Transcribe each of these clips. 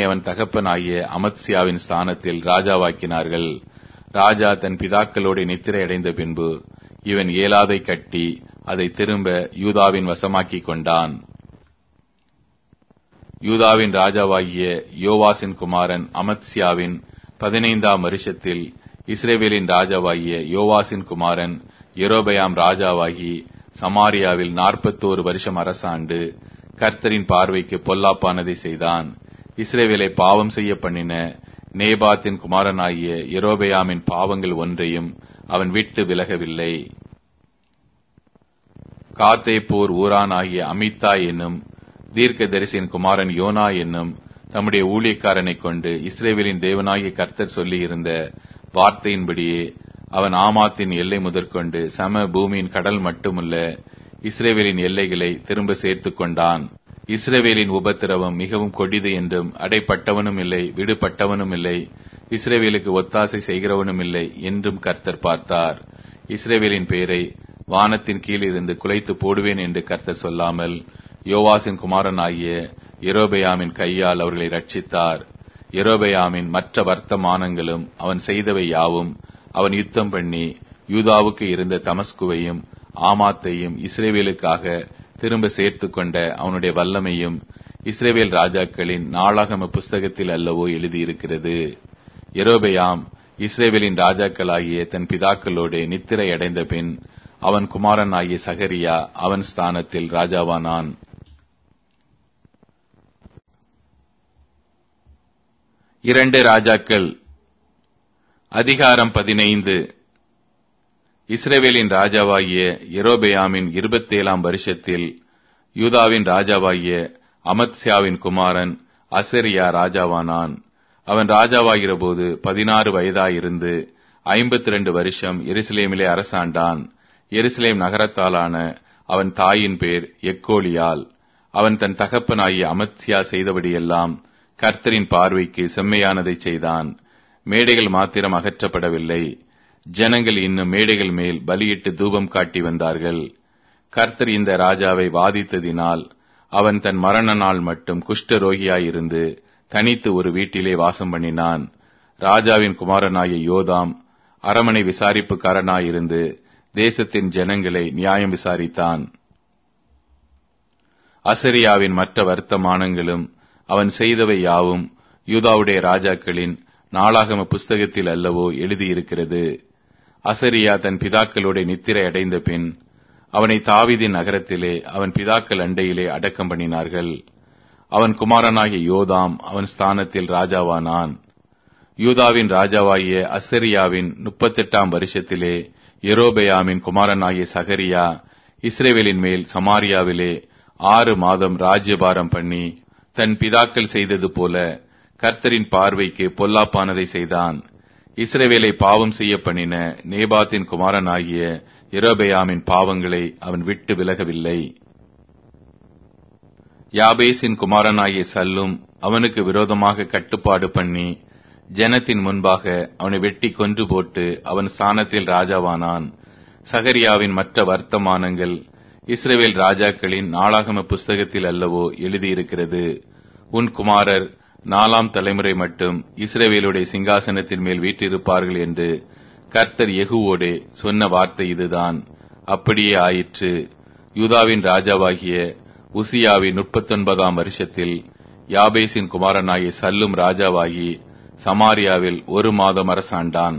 அவன் தகப்பனாகிய அமத்சியாவின் ஸ்தானத்தில் ராஜாவாக்கினார்கள் ராஜா தன் பிதாக்களோடு நித்திரை அடைந்த பின்பு இவன் ஏலாதை கட்டி அதை திரும்ப யூதாவின் வசமாக்கிக் கொண்டான் யூதாவின் ராஜாவாகிய யோவாசின் குமாரன் அமத்சியாவின் பதினைந்தாம் வருஷத்தில் இஸ்ரேவேலின் ராஜாவாகிய யோவாசின் குமாரன் எரோபயாம் ராஜாவாகி சமாரியாவில் நாற்பத்தோரு வருஷம் அரசாண்டு கர்த்தரின் பார்வைக்கு பொல்லாப்பானதை செய்தான் இஸ்ரேவேலை பாவம் செய்ய பண்ணின நேபாத்தின் குமாரனாகிய எரோபயாமின் பாவங்கள் ஒன்றையும் அவன் விட்டு விலகவில்லை காத்தை போர் ஊரானாகிய அமித்தா என்னும் தீர்க்கதரிசியின் குமாரன் யோனா என்னும் தம்முடைய ஊழியக்காரனை கொண்டு இஸ்ரேவேலின் தேவனாகிய கர்த்தர் சொல்லியிருந்த வார்த்தையின்படியே அவன் ஆமாத்தின் எல்லை முதற்கொண்டு சம பூமியின் கடல் மட்டுமல்ல இஸ்ரேவேலின் எல்லைகளை திரும்ப சேர்த்து கொண்டான் இஸ்ரேவேலின் உபத்திரவம் மிகவும் கொடிது என்றும் அடைப்பட்டவனும் இல்லை விடுபட்டவனும் இல்லை இஸ்ரேவேலுக்கு ஒத்தாசை செய்கிறவனும் இல்லை என்றும் கர்த்தர் பார்த்தார் இஸ்ரேவேலின் பேரை வானத்தின் கீழ் இருந்து குலைத்து போடுவேன் என்று கர்த்தர் சொல்லாமல் யோவாசின் குமாரன் ஆகிய எரோபயாமின் கையால் அவர்களை ரட்சித்தார் எரோபயாமின் மற்ற வர்த்தமானங்களும் அவன் செய்தவை யாவும் அவன் யுத்தம் பண்ணி யூதாவுக்கு இருந்த தமஸ்குவையும் ஆமாத்தையும் இஸ்ரேவேலுக்காக திரும்ப சேர்த்து கொண்ட அவனுடைய வல்லமையும் இஸ்ரேவேல் ராஜாக்களின் நாளாகம புஸ்தகத்தில் அல்லவோ எழுதியிருக்கிறது எரோபயாம் இஸ்ரேவேலின் ராஜாக்களாகிய தன் பிதாக்களோடு நித்திரை அடைந்த பின் அவன் குமாரன் ஆகிய சகரியா அவன் ஸ்தானத்தில் ராஜாவானான் இரண்டு ராஜாக்கள் அதிகாரம் பதினைந்து இஸ்ரேவேலின் ராஜாவாகிய எரோபெயாமின் இருபத்தேழாம் வருஷத்தில் யூதாவின் ராஜாவாகிய அமத்சியாவின் குமாரன் அசரியா ராஜாவானான் அவன் ராஜாவாகிற போது பதினாறு வயதாயிருந்து ஐம்பத்தி ரெண்டு வருஷம் எருசலேமிலே அரசாண்டான் எருசலேம் நகரத்தாலான அவன் தாயின் பேர் எக்கோலியால் அவன் தன் தகப்பனாகிய அமத்சியா செய்தபடியெல்லாம் கர்த்தரின் பார்வைக்கு செம்மையானதை செய்தான் மேடைகள் மாத்திரம் அகற்றப்படவில்லை ஜனங்கள் இன்னும் மேடைகள் மேல் பலியிட்டு தூபம் காட்டி வந்தார்கள் கர்த்தர் இந்த ராஜாவை வாதித்ததினால் அவன் தன் மரண நாள் மட்டும் குஷ்டரோகியாயிருந்து தனித்து ஒரு வீட்டிலே வாசம் பண்ணினான் ராஜாவின் குமாரனாகிய யோதாம் அரமனை விசாரிப்புக்காரனாயிருந்து தேசத்தின் ஜனங்களை நியாயம் விசாரித்தான் அசரியாவின் மற்ற வர்த்தமானங்களும் அவன் செய்தவை யாவும் யூதாவுடைய ராஜாக்களின் நாளாகம புஸ்தகத்தில் அல்லவோ எழுதியிருக்கிறது அசரியா தன் பிதாக்களோட நித்திரை அடைந்த பின் அவனை தாவிதின் நகரத்திலே அவன் பிதாக்கள் அண்டையிலே அடக்கம் பண்ணினார்கள் அவன் குமாரனாகிய யோதாம் அவன் ஸ்தானத்தில் ராஜாவானான் யூதாவின் ராஜாவாகிய அசரியாவின் முப்பத்தெட்டாம் வருஷத்திலே எரோபெயாமின் குமாரனாகிய சகரியா இஸ்ரேவேலின் மேல் சமாரியாவிலே ஆறு மாதம் ராஜ்யபாரம் பண்ணி தன் பிதாக்கள் செய்தது போல கர்த்தரின் பார்வைக்கு பொல்லாப்பானதை செய்தான் இஸ்ரேவேலை பாவம் செய்ய பண்ணின நேபாத்தின் குமாரனாகிய எரோபெயாமின் பாவங்களை அவன் விட்டு விலகவில்லை யாபேசின் குமாரனாகிய சல்லும் அவனுக்கு விரோதமாக கட்டுப்பாடு பண்ணி ஜனத்தின் முன்பாக அவனை வெட்டி கொன்று போட்டு அவன் ஸ்தானத்தில் ராஜாவானான் சகரியாவின் மற்ற வர்த்தமானங்கள் இஸ்ரேவேல் ராஜாக்களின் நாளாகம புஸ்தகத்தில் அல்லவோ எழுதியிருக்கிறது உன் குமாரர் நாலாம் தலைமுறை மட்டும் இஸ்ரேவேலுடைய சிங்காசனத்தின் மேல் வீற்றிருப்பார்கள் என்று கர்த்தர் எகுவோடே சொன்ன வார்த்தை இதுதான் அப்படியே ஆயிற்று யூதாவின் ராஜாவாகிய உசியாவின் முப்பத்தொன்பதாம் வருஷத்தில் யாபேசின் குமாரனாகிய சல்லும் ராஜாவாகி சமாரியாவில் ஒரு மாதம் அரசாண்டான்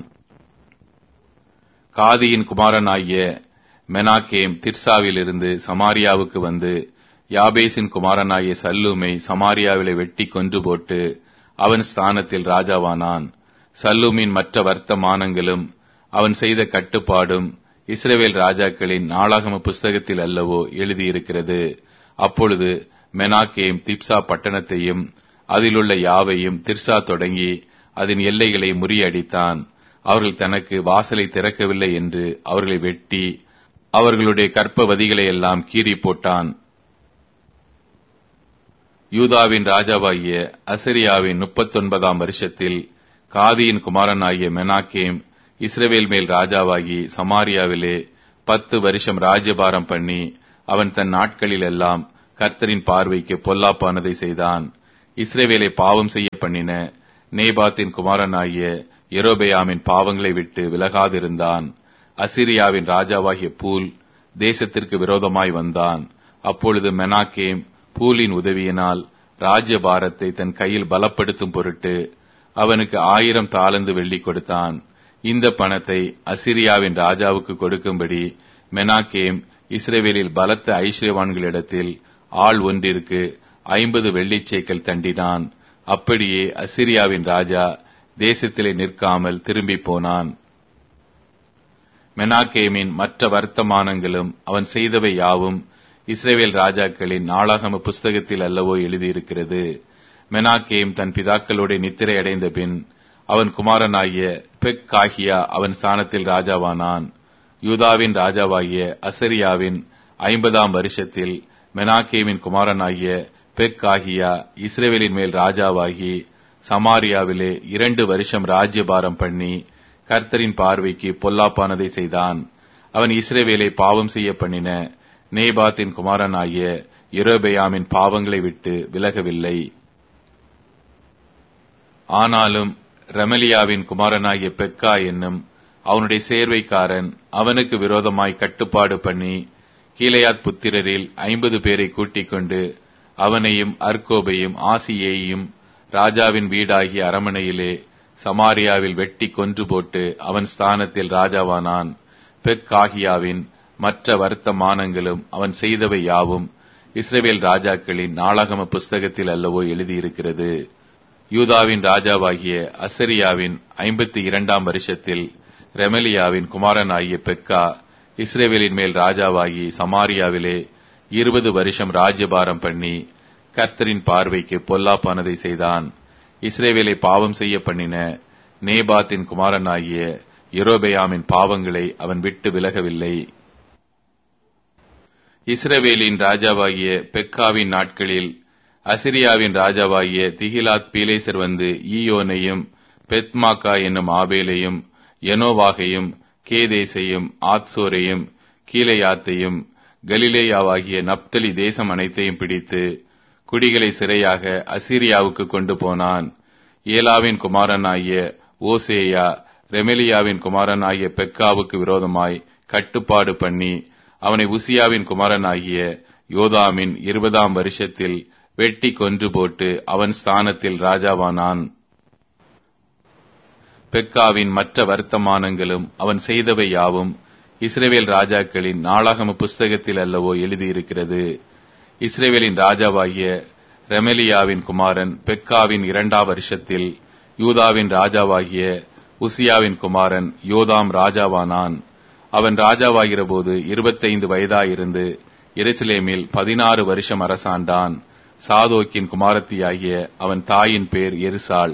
காதியின் குமாரனாகிய மெனாக்கேம் திர்சாவிலிருந்து சமாரியாவுக்கு வந்து யாபேசின் குமாரனாகிய சல்லூமை சமாரியாவிலே வெட்டி கொன்று போட்டு அவன் ஸ்தானத்தில் ராஜாவானான் சல்லூமின் மற்ற வர்த்தமானங்களும் அவன் செய்த கட்டுப்பாடும் இஸ்ரேவேல் ராஜாக்களின் நாளாகம புஸ்தகத்தில் அல்லவோ எழுதியிருக்கிறது அப்பொழுது மெனாக்கேம் திப்சா பட்டணத்தையும் அதிலுள்ள யாவையும் திர்சா தொடங்கி அதன் எல்லைகளை முறியடித்தான் அவர்கள் தனக்கு வாசலை திறக்கவில்லை என்று அவர்களை வெட்டி அவர்களுடைய கற்பவதிகளை எல்லாம் கீறி போட்டான் யூதாவின் ராஜாவாகிய அசரியாவின் முப்பத்தொன்பதாம் வருஷத்தில் காதியின் குமாரனாகிய மெனாக்கேம் இஸ்ரேவேல் மேல் ராஜாவாகி சமாரியாவிலே பத்து வருஷம் ராஜ்யபாரம் பண்ணி அவன் தன் நாட்களில் எல்லாம் கர்த்தரின் பார்வைக்கு பொல்லாப்பானதை செய்தான் இஸ்ரேவேலை பாவம் செய்ய பண்ணின நேபாத்தின் குமாரனாகிய எரோபெயாமின் பாவங்களை விட்டு விலகாதிருந்தான் அசிரியாவின் ராஜாவாகிய பூல் தேசத்திற்கு விரோதமாய் வந்தான் அப்பொழுது மெனாக்கேம் பூலின் உதவியினால் ராஜ்யபாரத்தை தன் கையில் பலப்படுத்தும் பொருட்டு அவனுக்கு ஆயிரம் தாளந்து வெள்ளி கொடுத்தான் இந்த பணத்தை அசிரியாவின் ராஜாவுக்கு கொடுக்கும்படி மெனாக்கேம் இஸ்ரேவேலில் பலத்த ஐஸ்வர்யவான்களிடத்தில் ஆள் ஒன்றிற்கு ஐம்பது வெள்ளிச்சேக்கல் தண்டினான் அப்படியே அசிரியாவின் ராஜா தேசத்திலே நிற்காமல் திரும்பி போனான் மெனாக்கேமின் மற்ற வர்த்தமானங்களும் அவன் செய்தவை யாவும் இஸ்ரேவேல் ராஜாக்களின் நாளாகம புஸ்தகத்தில் அல்லவோ எழுதியிருக்கிறது மெனாக்கேம் தன் பிதாக்களோட நித்திரை அடைந்த பின் அவன் குமாரனாகிய பெக் காகியா அவன் ஸ்தானத்தில் ராஜாவானான் யூதாவின் ராஜாவாகிய அசரியாவின் ஐம்பதாம் வருஷத்தில் மெனாக்கேமின் குமாரனாகிய பெக் காகியா இஸ்ரேவேலின் மேல் ராஜாவாகி சமாரியாவிலே இரண்டு வருஷம் ராஜ்யபாரம் பண்ணி கர்த்தரின் பார்வைக்கு பொல்லாப்பானதை செய்தான் அவன் இஸ்ரேவேலை பாவம் செய்ய பண்ணின நேபாத்தின் குமாரனாகிய எரோபெயாமின் பாவங்களை விட்டு விலகவில்லை ஆனாலும் ரெமலியாவின் குமாரனாகிய பெக்கா என்னும் அவனுடைய சேர்வைக்காரன் அவனுக்கு விரோதமாய் கட்டுப்பாடு பண்ணி கீழையாத் புத்திரரில் ஐம்பது பேரை கூட்டிக் கொண்டு அவனையும் அர்கோபையும் ஆசியையும் ராஜாவின் வீடாகிய அரமனையிலே சமாரியாவில் வெட்டி கொன்று போட்டு அவன் ஸ்தானத்தில் ராஜாவானான் பெக்காகியாவின் மற்ற வர்த்தமானங்களும் அவன் செய்தவை யாவும் இஸ்ரேவேல் ராஜாக்களின் நாளாகம புஸ்தகத்தில் அல்லவோ எழுதியிருக்கிறது யூதாவின் ராஜாவாகிய அசரியாவின் ஐம்பத்தி இரண்டாம் வருஷத்தில் ரெமலியாவின் குமாரனாகிய பெக்கா இஸ்ரேவேலின் மேல் ராஜாவாகி சமாரியாவிலே இருபது வருஷம் ராஜ்யபாரம் பண்ணி கர்த்தரின் பார்வைக்கு பொல்லாப்பானதை செய்தான் இஸ்ரேவேலை பாவம் செய்ய பண்ணின நேபாத்தின் குமாரனாகிய எரோபெயாமின் பாவங்களை அவன் விட்டு விலகவில்லை இஸ்ரவேலின் ராஜாவாகிய பெக்காவின் நாட்களில் அசிரியாவின் ராஜாவாகிய திகிலாத் பீலேசர் வந்து ஈயோனையும் பெத்மாக்கா என்னும் ஆபேலையும் எனோவாகையும் கேதேசையும் ஆத்சோரையும் கீழையாத்தையும் கலிலேயாவாகிய நப்தலி தேசம் அனைத்தையும் பிடித்து குடிகளை சிறையாக அசீரியாவுக்கு கொண்டு போனான் ஏலாவின் குமாரனாகிய ஓசேயா ரெமெலியாவின் குமாரனாகிய பெக்காவுக்கு விரோதமாய் கட்டுப்பாடு பண்ணி அவனை உசியாவின் குமாரனாகிய யோதாமின் இருபதாம் வருஷத்தில் வெட்டி கொன்று போட்டு அவன் ஸ்தானத்தில் ராஜாவானான் பெக்காவின் மற்ற வர்த்தமானங்களும் அவன் செய்தவை யாவும் இஸ்ரேவேல் ராஜாக்களின் நாளாகம புஸ்தகத்தில் அல்லவோ எழுதியிருக்கிறது இஸ்ரேவேலின் ராஜாவாகிய ரெமலியாவின் குமாரன் பெக்காவின் இரண்டாம் வருஷத்தில் யூதாவின் ராஜாவாகிய உசியாவின் குமாரன் யோதாம் ராஜாவானான் அவன் ராஜாவாகிற போது இருபத்தைந்து வயதாயிருந்து எருசலேமில் பதினாறு வருஷம் அரசாண்டான் சாதோக்கின் குமாரத்தியாகிய அவன் தாயின் பேர் எருசாள்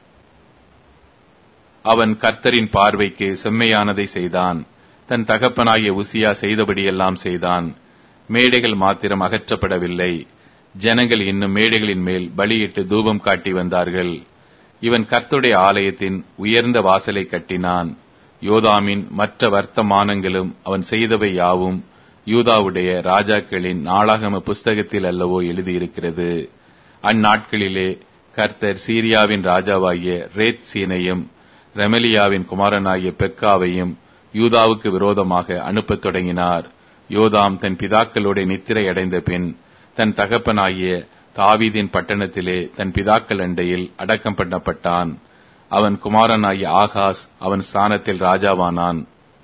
அவன் கர்த்தரின் பார்வைக்கு செம்மையானதை செய்தான் தன் தகப்பனாகிய உசியா செய்தபடியெல்லாம் செய்தான் மேடைகள் மாத்திரம் அகற்றப்படவில்லை ஜனங்கள் இன்னும் மேடைகளின் மேல் பலியிட்டு தூபம் காட்டி வந்தார்கள் இவன் கர்த்துடைய ஆலயத்தின் உயர்ந்த வாசலை கட்டினான் யோதாமின் மற்ற வர்த்தமானங்களும் அவன் செய்தவை யாவும் யூதாவுடைய ராஜாக்களின் நாளாகம புஸ்தகத்தில் அல்லவோ எழுதியிருக்கிறது அந்நாட்களிலே கர்த்தர் சீரியாவின் ராஜாவாகிய ரேத் சீனையும் ரெமலியாவின் குமாரனாகிய பெக்காவையும் யூதாவுக்கு விரோதமாக அனுப்பத் தொடங்கினார் யோதாம் தன் பிதாக்களோட நித்திரை அடைந்த பின் தன் தகப்பனாகிய தாவீதின் பட்டணத்திலே தன் பிதாக்கள் அண்டையில் அடக்கம் பண்ணப்பட்டான் அவன் குமாரனாகிய ஆகாஸ் அவன் ஸ்தானத்தில் ராஜாவானான்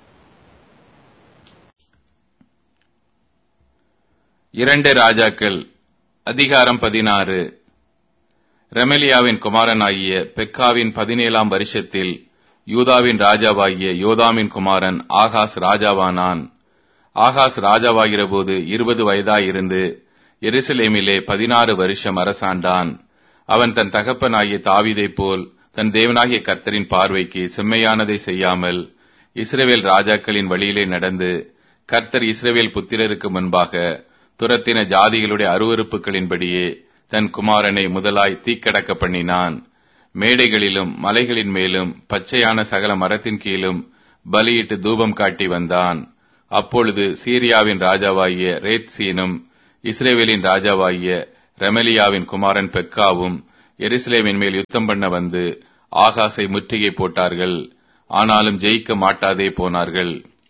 இரண்டு ராஜாக்கள் அதிகாரம் பதினாறு ரெமலியாவின் குமாரனாகிய பெக்காவின் பதினேழாம் வருஷத்தில் யூதாவின் ராஜாவாகிய யோதாமின் குமாரன் ஆகாஸ் ராஜாவானான் ஆகாஸ் ராஜாவாகிற போது இருபது வயதாயிருந்து எருசலேமிலே பதினாறு வருஷம் அரசாண்டான் அவன் தன் தகப்பனாகிய தாவீதைப் போல் தன் தேவனாகிய கர்த்தரின் பார்வைக்கு செம்மையானதை செய்யாமல் இஸ்ரவேல் ராஜாக்களின் வழியிலே நடந்து கர்த்தர் இஸ்ரவேல் புத்திரருக்கு முன்பாக துரத்தின ஜாதிகளுடைய அருவறுப்புகளின்படியே தன் குமாரனை முதலாய் தீக்கடக்க பண்ணினான் மேடைகளிலும் மலைகளின் மேலும் பச்சையான சகல மரத்தின் கீழும் பலியிட்டு தூபம் காட்டி வந்தான் அப்பொழுது சீரியாவின் ராஜாவாகிய ரேத்சீனும் இஸ்ரேவேலின் ராஜாவாகிய ரெமலியாவின் குமாரன் பெக்காவும் எருசலேமின் மேல் யுத்தம் பண்ண வந்து ஆகாசை முற்றுகை போட்டார்கள் ஆனாலும் ஜெயிக்க மாட்டாதே போனார்கள்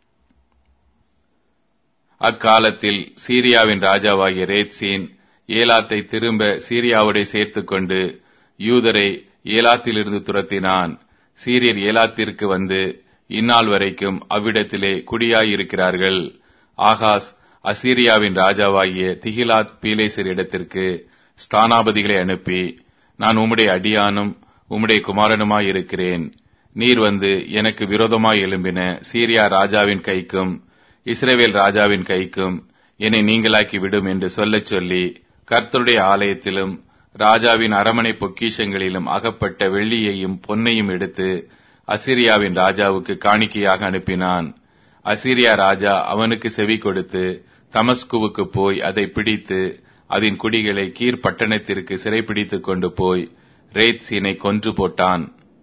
அக்காலத்தில் சீரியாவின் ராஜாவாகிய ரேத்சீன் ஏலாத்தை திரும்ப சீரியாவோட சேர்த்துக் கொண்டு யூதரை ஏலாத்திலிருந்து துரத்தினான் சீரியர் ஏலாத்திற்கு வந்து இந்நாள் வரைக்கும் அவ்விடத்திலே குடியாயிருக்கிறார்கள் ஆகாஸ் அசீரியாவின் ராஜாவாகிய திகிலாத் பீலேசர் இடத்திற்கு ஸ்தானாபதிகளை அனுப்பி நான் உம்முடைய அடியானும் உம்முடைய குமாரனுமாயிருக்கிறேன் நீர் வந்து எனக்கு விரோதமாய் எழும்பின சீரியா ராஜாவின் கைக்கும் இஸ்ரேவேல் ராஜாவின் கைக்கும் என்னை நீங்களாக்கி விடும் என்று சொல்லச் சொல்லி கர்த்தருடைய ஆலயத்திலும் ராஜாவின் அரமனை பொக்கிஷங்களிலும் அகப்பட்ட வெள்ளியையும் பொன்னையும் எடுத்து அசிரியாவின் ராஜாவுக்கு காணிக்கையாக அனுப்பினான் அசிரியா ராஜா அவனுக்கு செவி கொடுத்து தமஸ்குவுக்கு போய் அதை பிடித்து அதன் குடிகளை கீர் பட்டணத்திற்கு சிறைப்பிடித்துக் கொண்டு போய் ரேத்சீனை கொன்று போட்டான்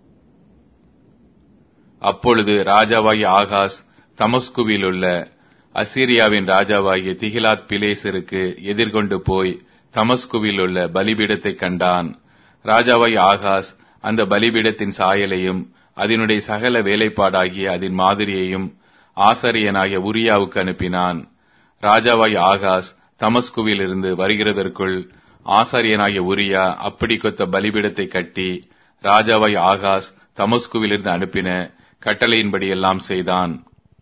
அப்பொழுது ராஜாவாகிய ஆகாஸ் தமஸ்குவில் உள்ள அசீரியாவின் ராஜாவாகிய திகிலாத் பிலேசருக்கு எதிர்கொண்டு போய் தமஸ்குவில் உள்ள பலிபீடத்தை கண்டான் ராஜாவாகிய ஆகாஸ் அந்த பலிபீடத்தின் சாயலையும் அதனுடைய சகல வேலைப்பாடாகிய அதன் மாதிரியையும் ஆசாரியனாகிய உரியாவுக்கு அனுப்பினான் ராஜாவாகிய ஆகாஸ் தமஸ்குவில் இருந்து வருகிறதற்குள் ஆசாரியனாகிய உரியா அப்படி கொத்த பலிபீடத்தை கட்டி ராஜாவாய் ஆகாஸ் தமஸ்குவிலிருந்து அனுப்பின கட்டளையின்படி எல்லாம் செய்தான்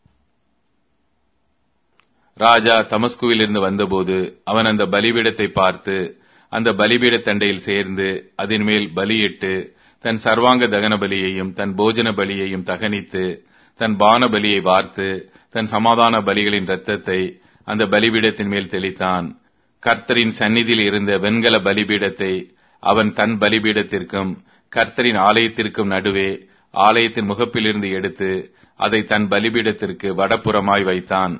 ராஜா தமஸ்குவிலிருந்து வந்தபோது அவன் அந்த பலிபீடத்தை பார்த்து அந்த பலிபீட தண்டையில் சேர்ந்து அதன் மேல் பலியிட்டு தன் சர்வாங்க தகன பலியையும் தன் போஜன பலியையும் தகனித்து தன் பான பலியை வார்த்து தன் சமாதான பலிகளின் இரத்தத்தை அந்த பலிபீடத்தின் மேல் தெளித்தான் கர்த்தரின் சந்நிதியில் இருந்த வெண்கல பலிபீடத்தை அவன் தன் பலிபீடத்திற்கும் கர்த்தரின் ஆலயத்திற்கும் நடுவே ஆலயத்தின் முகப்பிலிருந்து எடுத்து அதை தன் பலிபீடத்திற்கு வடப்புறமாய் வைத்தான்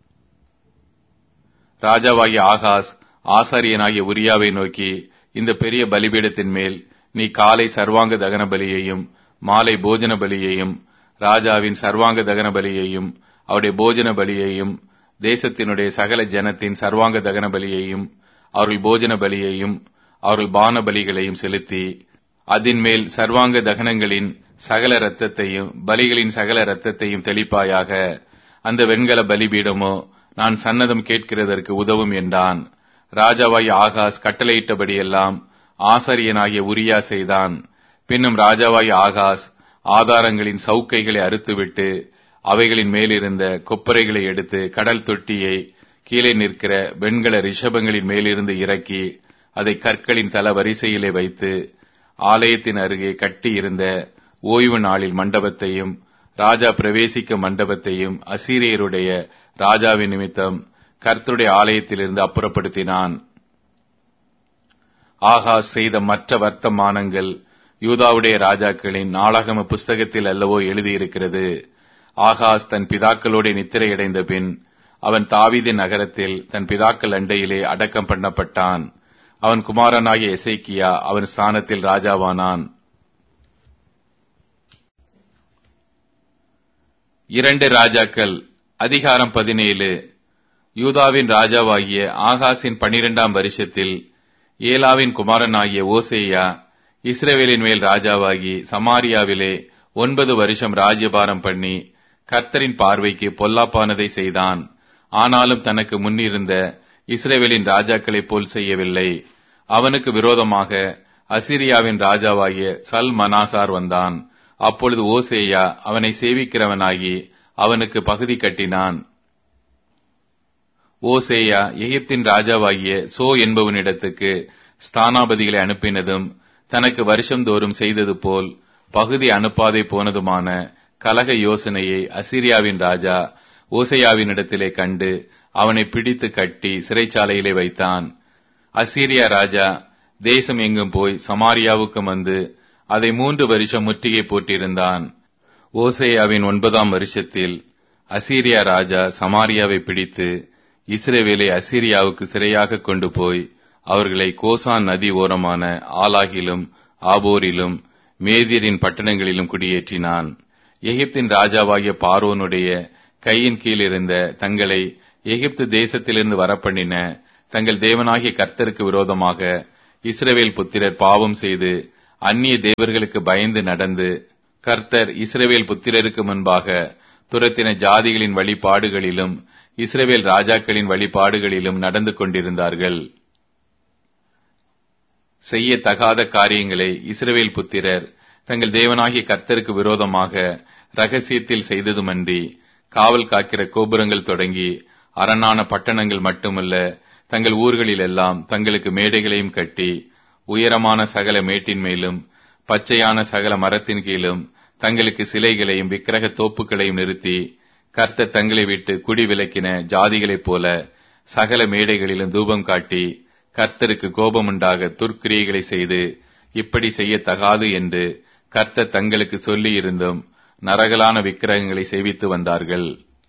ராஜாவாகிய ஆகாஸ் ஆசாரியனாகிய உரியாவை நோக்கி இந்த பெரிய பலிபீடத்தின் மேல் நீ காலை சர்வாங்க தகன பலியையும் மாலை போஜன பலியையும் ராஜாவின் சர்வாங்க தகன பலியையும் அவருடைய போஜன பலியையும் தேசத்தினுடைய சகல ஜனத்தின் சர்வாங்க தகன பலியையும் அவர்கள் போஜன பலியையும் அவர்கள் பான பலிகளையும் செலுத்தி அதன் மேல் சர்வாங்க தகனங்களின் சகல இரத்தத்தையும் பலிகளின் சகல இரத்தத்தையும் தெளிப்பாயாக அந்த வெண்கல பலிபீடமோ நான் சன்னதம் கேட்கிறதற்கு உதவும் என்றான் ராஜாவாய் ஆகாஸ் கட்டளையிட்டபடியெல்லாம் ஆசாரியனாகிய உரியா செய்தான் பின்னும் ராஜாவாய் ஆகாஸ் ஆதாரங்களின் சவுக்கைகளை அறுத்துவிட்டு அவைகளின் மேலிருந்த கொப்பரைகளை எடுத்து கடல் தொட்டியை கீழே நிற்கிற வெண்கல ரிஷபங்களின் மேலிருந்து இறக்கி அதை கற்களின் தல வரிசையிலே வைத்து ஆலயத்தின் அருகே கட்டி இருந்த ஓய்வு நாளில் மண்டபத்தையும் ராஜா பிரவேசிக்க மண்டபத்தையும் அசீரியருடைய ராஜாவின் நிமித்தம் கர்த்தருடைய ஆலயத்திலிருந்து அப்புறப்படுத்தினான் ஆகாஸ் செய்த மற்ற வர்த்தமானங்கள் யூதாவுடைய ராஜாக்களின் நாளாகம புஸ்தகத்தில் அல்லவோ எழுதியிருக்கிறது ஆகாஸ் தன் பிதாக்களோட நித்திரையடைந்த பின் அவன் தாவீதின் நகரத்தில் தன் பிதாக்கள் அண்டையிலே அடக்கம் பண்ணப்பட்டான் அவன் குமாரனாகிய எசைக்கியா அவன் ஸ்தானத்தில் ராஜாவானான் இரண்டு ராஜாக்கள் அதிகாரம் பதினேழு யூதாவின் ராஜாவாகிய ஆகாசின் பனிரெண்டாம் வருஷத்தில் ஏலாவின் குமாரனாகிய ஓசேயா இஸ்ரேவேலின் மேல் ராஜாவாகி சமாரியாவிலே ஒன்பது வருஷம் ராஜ்யபாரம் பண்ணி கர்த்தரின் பார்வைக்கு பொல்லாப்பானதை செய்தான் ஆனாலும் தனக்கு முன்னிருந்த இஸ்ரேவேலின் ராஜாக்களைப் போல் செய்யவில்லை அவனுக்கு விரோதமாக அசிரியாவின் ராஜாவாகிய சல் மனாசார் வந்தான் அப்பொழுது ஓசேயா அவனை சேவிக்கிறவனாகி அவனுக்கு பகுதி கட்டினான் ஓசேயா எகிப்தின் ராஜாவாகிய சோ என்பவனிடத்துக்கு ஸ்தானாபதிகளை அனுப்பினதும் தனக்கு வருஷந்தோறும் செய்தது போல் பகுதி அனுப்பாதே போனதுமான கலக யோசனையை அசிரியாவின் ராஜா ஓசையாவினிடத்திலே கண்டு அவனை பிடித்து கட்டி சிறைச்சாலையிலே வைத்தான் அசீரியா ராஜா தேசம் எங்கும் போய் சமாரியாவுக்கும் வந்து அதை மூன்று வருஷம் முற்றுகை போட்டிருந்தான் ஓசேயாவின் ஒன்பதாம் வருஷத்தில் அசீரியா ராஜா சமாரியாவை பிடித்து இஸ்ரேவேலை அசீரியாவுக்கு சிறையாக கொண்டு போய் அவர்களை கோசான் நதி ஓரமான ஆலாகிலும் ஆபோரிலும் மேதியரின் பட்டணங்களிலும் குடியேற்றினான் எகிப்தின் ராஜாவாகிய பார்வோனுடைய கையின் கீழ் இருந்த தங்களை எகிப்து தேசத்திலிருந்து வரப்பண்ணின தங்கள் தேவனாகிய கர்த்தருக்கு விரோதமாக இஸ்ரவேல் புத்திரர் பாவம் செய்து அந்நிய தேவர்களுக்கு பயந்து நடந்து கர்த்தர் இஸ்ரவேல் புத்திரருக்கு முன்பாக துரத்தின ஜாதிகளின் வழிபாடுகளிலும் இஸ்ரவேல் ராஜாக்களின் வழிபாடுகளிலும் நடந்து கொண்டிருந்தார்கள் செய்ய தகாத காரியங்களை இஸ்ரவேல் புத்திரர் தங்கள் தேவனாகிய கர்த்தருக்கு விரோதமாக ரகசியத்தில் செய்ததுமன்றி காவல் காக்கிற கோபுரங்கள் தொடங்கி அரணான பட்டணங்கள் மட்டுமல்ல தங்கள் ஊர்களிலெல்லாம் தங்களுக்கு மேடைகளையும் கட்டி உயரமான சகல மேட்டின் மேலும் பச்சையான சகல மரத்தின் கீழும் தங்களுக்கு சிலைகளையும் விக்கிரக தோப்புகளையும் நிறுத்தி கர்த்தர் தங்களை விட்டு குடி விலக்கின ஜாதிகளைப் போல சகல மேடைகளிலும் தூபம் காட்டி கர்த்தருக்கு கோபமுண்டாக துர்க்கிரியைகளை செய்து இப்படி செய்யத்தகாது என்று கர்த்தர் தங்களுக்கு சொல்லி இருந்தும் நரகலான விக்கிரகங்களை சேவித்து வந்தார்கள்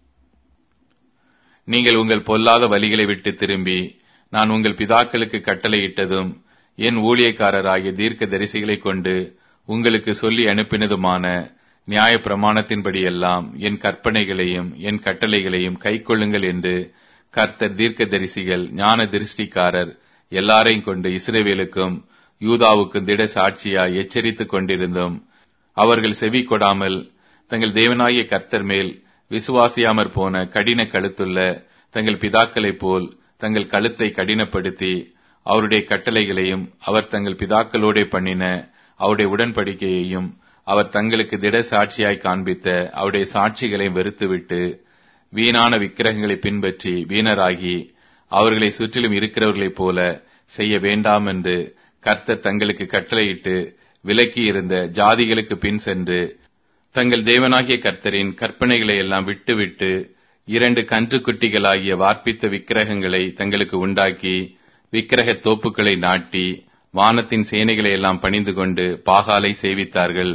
நீங்கள் உங்கள் பொல்லாத வழிகளை விட்டு திரும்பி நான் உங்கள் பிதாக்களுக்கு கட்டளையிட்டதும் என் ஊழியக்காரராகிய தீர்க்க தரிசிகளைக் கொண்டு உங்களுக்கு சொல்லி அனுப்பினதுமான நியாய பிரமாணத்தின்படியெல்லாம் என் கற்பனைகளையும் என் கட்டளைகளையும் கைக்கொள்ளுங்கள் என்று கர்த்தர் தீர்க்க தரிசிகள் ஞான திருஷ்டிக்காரர் எல்லாரையும் கொண்டு இஸ்ரேவேலுக்கும் யூதாவுக்கும் திட சாட்சியாய் எச்சரித்துக் கொண்டிருந்தும் அவர்கள் செவி கொடாமல் தங்கள் தேவனாகிய கர்த்தர் மேல் விசுவாசியாமற் போன கடின கழுத்துள்ள தங்கள் பிதாக்களைப் போல் தங்கள் கழுத்தை கடினப்படுத்தி அவருடைய கட்டளைகளையும் அவர் தங்கள் பிதாக்களோடே பண்ணின அவருடைய உடன்படிக்கையையும் அவர் தங்களுக்கு திட சாட்சியாய் காண்பித்த அவருடைய சாட்சிகளையும் வெறுத்துவிட்டு வீணான விக்கிரகங்களை பின்பற்றி வீணராகி அவர்களை சுற்றிலும் இருக்கிறவர்களைப் போல செய்ய வேண்டாம் என்று கர்த்தர் தங்களுக்கு கட்டளையிட்டு விலக்கி இருந்த ஜாதிகளுக்கு பின் சென்று தங்கள் தேவனாகிய கர்த்தரின் கற்பனைகளை எல்லாம் விட்டுவிட்டு இரண்டு கன்றுக்குட்டிகளாகிய வார்ப்பித்த விக்கிரகங்களை தங்களுக்கு உண்டாக்கி விக்கிரக தோப்புக்களை நாட்டி வானத்தின் சேனைகளை எல்லாம் பணிந்து கொண்டு பாகாலை சேவித்தார்கள்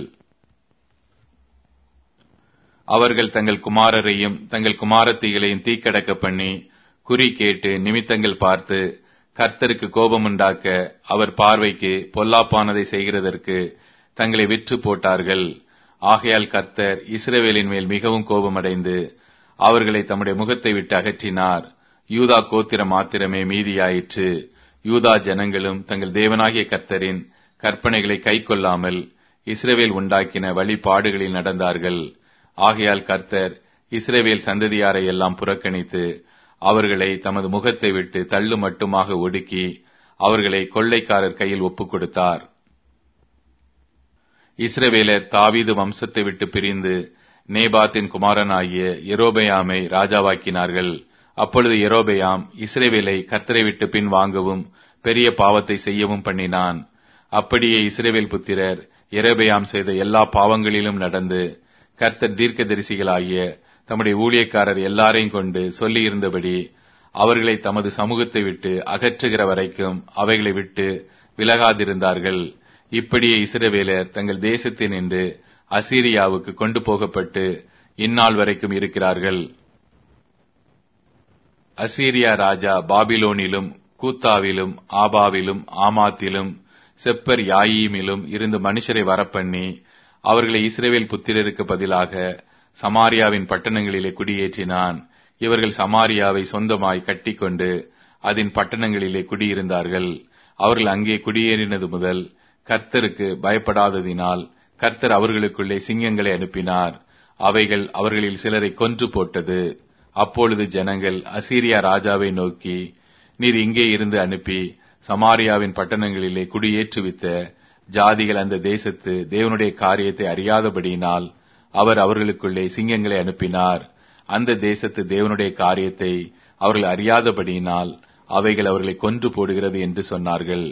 அவர்கள் தங்கள் குமாரரையும் தங்கள் குமாரத்திகளையும் தீக்கடக்க பண்ணி குறி கேட்டு நிமித்தங்கள் பார்த்து கர்த்தருக்கு கோபமுண்டாக்க அவர் பார்வைக்கு பொல்லாப்பானதை செய்கிறதற்கு தங்களை விற்று போட்டார்கள் ஆகையால் கர்த்தர் இஸ்ரவேலின் மேல் மிகவும் கோபமடைந்து அவர்களை தம்முடைய முகத்தை விட்டு அகற்றினார் யூதா கோத்திரம் மாத்திரமே மீதியாயிற்று யூதா ஜனங்களும் தங்கள் தேவனாகிய கர்த்தரின் கற்பனைகளை கைக்கொள்ளாமல் இஸ்ரவேல் உண்டாக்கின வழிபாடுகளில் நடந்தார்கள் ஆகையால் கர்த்தர் இஸ்ரவேல் சந்ததியாரை எல்லாம் புறக்கணித்து அவர்களை தமது முகத்தை விட்டு தள்ளு மட்டுமாக ஒடுக்கி அவர்களை கொள்ளைக்காரர் கையில் ஒப்புக் கொடுத்தார் இஸ்ரவேலர் தாவீது வம்சத்தை விட்டு பிரிந்து நேபாத்தின் குமாரனாகிய எரோபயாமை ராஜாவாக்கினார்கள் அப்பொழுது எரோபயாம் இஸ்ரேவேலை கர்த்தரை விட்டு பின் வாங்கவும் பெரிய பாவத்தை செய்யவும் பண்ணினான் அப்படியே இஸ்ரேவேல் புத்திரர் எரோபயாம் செய்த எல்லா பாவங்களிலும் நடந்து கர்த்தர் தீர்க்கதரிசிகளாகிய தம்முடைய ஊழியக்காரர் எல்லாரையும் கொண்டு சொல்லியிருந்தபடி அவர்களை தமது சமூகத்தை விட்டு அகற்றுகிற வரைக்கும் அவைகளை விட்டு விலகாதிருந்தார்கள் இப்படியே இஸ்ரவேலர் தங்கள் தேசத்தில் நின்று அசீரியாவுக்கு கொண்டு போகப்பட்டு இந்நாள் வரைக்கும் இருக்கிறார்கள் அசீரியா ராஜா பாபிலோனிலும் கூத்தாவிலும் ஆபாவிலும் ஆமாத்திலும் செப்பர் யாயீமிலும் இருந்து மனுஷரை வரப்பண்ணி அவர்களை இஸ்ரேவேல் புத்திரருக்கு பதிலாக சமாரியாவின் பட்டணங்களிலே குடியேற்றினான் இவர்கள் சமாரியாவை சொந்தமாய் கட்டிக்கொண்டு அதன் பட்டணங்களிலே குடியிருந்தார்கள் அவர்கள் அங்கே குடியேறினது முதல் கர்த்தருக்கு பயப்படாததினால் கர்த்தர் அவர்களுக்குள்ளே சிங்கங்களை அனுப்பினார் அவைகள் அவர்களில் சிலரை கொன்று போட்டது அப்பொழுது ஜனங்கள் அசீரியா ராஜாவை நோக்கி நீர் இங்கே இருந்து அனுப்பி சமாரியாவின் பட்டணங்களிலே குடியேற்றுவித்த ஜாதிகள் அந்த தேசத்து தேவனுடைய காரியத்தை அறியாதபடியினால் அவர் அவர்களுக்குள்ளே சிங்கங்களை அனுப்பினார் அந்த தேசத்து தேவனுடைய காரியத்தை அவர்கள் அறியாதபடியினால் அவைகள் அவர்களை கொன்று போடுகிறது என்று சொன்னார்கள்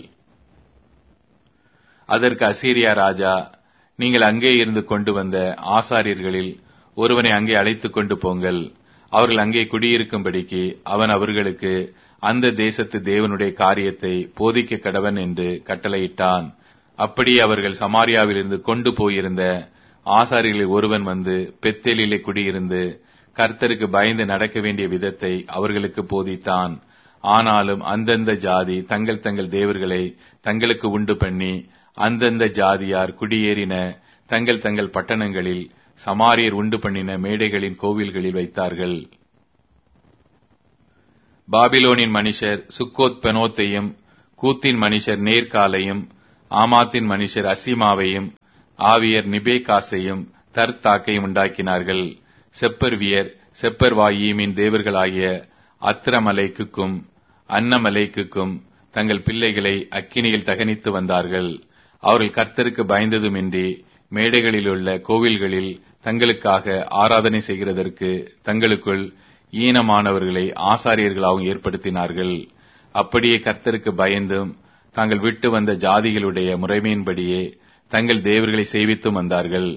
அதற்கு அசீரியா ராஜா நீங்கள் அங்கே இருந்து கொண்டு வந்த ஆசாரியர்களில் ஒருவனை அங்கே அழைத்துக் கொண்டு போங்கள் அவர்கள் அங்கே குடியிருக்கும்படிக்கு அவன் அவர்களுக்கு அந்த தேசத்து தேவனுடைய காரியத்தை போதிக்க கடவன் என்று கட்டளையிட்டான் அப்படியே அவர்கள் சமாரியாவிலிருந்து கொண்டு போயிருந்த ஆசாரிகளில் ஒருவன் வந்து பெத்தேலிலே குடியிருந்து கர்த்தருக்கு பயந்து நடக்க வேண்டிய விதத்தை அவர்களுக்கு போதித்தான் ஆனாலும் அந்தந்த ஜாதி தங்கள் தங்கள் தேவர்களை தங்களுக்கு உண்டு பண்ணி அந்தந்த ஜாதியார் குடியேறின தங்கள் தங்கள் பட்டணங்களில் சமாரியர் உண்டு பண்ணின மேடைகளின் கோவில்களில் வைத்தார்கள் பாபிலோனின் மனுஷர் சுக்கோத் பெனோத்தையும் கூத்தின் மனுஷர் நேர்காலையும் ஆமாத்தின் மனுஷர் அசிமாவையும் ஆவியர் நிபேகாசையும் தர்த்தாக்கையும் உண்டாக்கினார்கள் செப்பர்வியர் செப்பர்வாயீமின் தேவர்களாகிய அத்திரமலைக்குக்கும் அன்னமலைக்குக்கும் தங்கள் பிள்ளைகளை அக்கினியில் தகனித்து வந்தார்கள் அவர்கள் கர்த்தருக்கு பயந்ததுமின்றி மேடைகளிலுள்ள கோவில்களில் தங்களுக்காக ஆராதனை செய்கிறதற்கு தங்களுக்குள் ஈனமானவர்களை ஆசாரியர்களாகவும் ஏற்படுத்தினார்கள் அப்படியே கர்த்தருக்கு பயந்தும் தாங்கள் விட்டு வந்த ஜாதிகளுடைய முறைமையின்படியே தங்கள் தேவர்களை சேவித்தும் வந்தார்கள்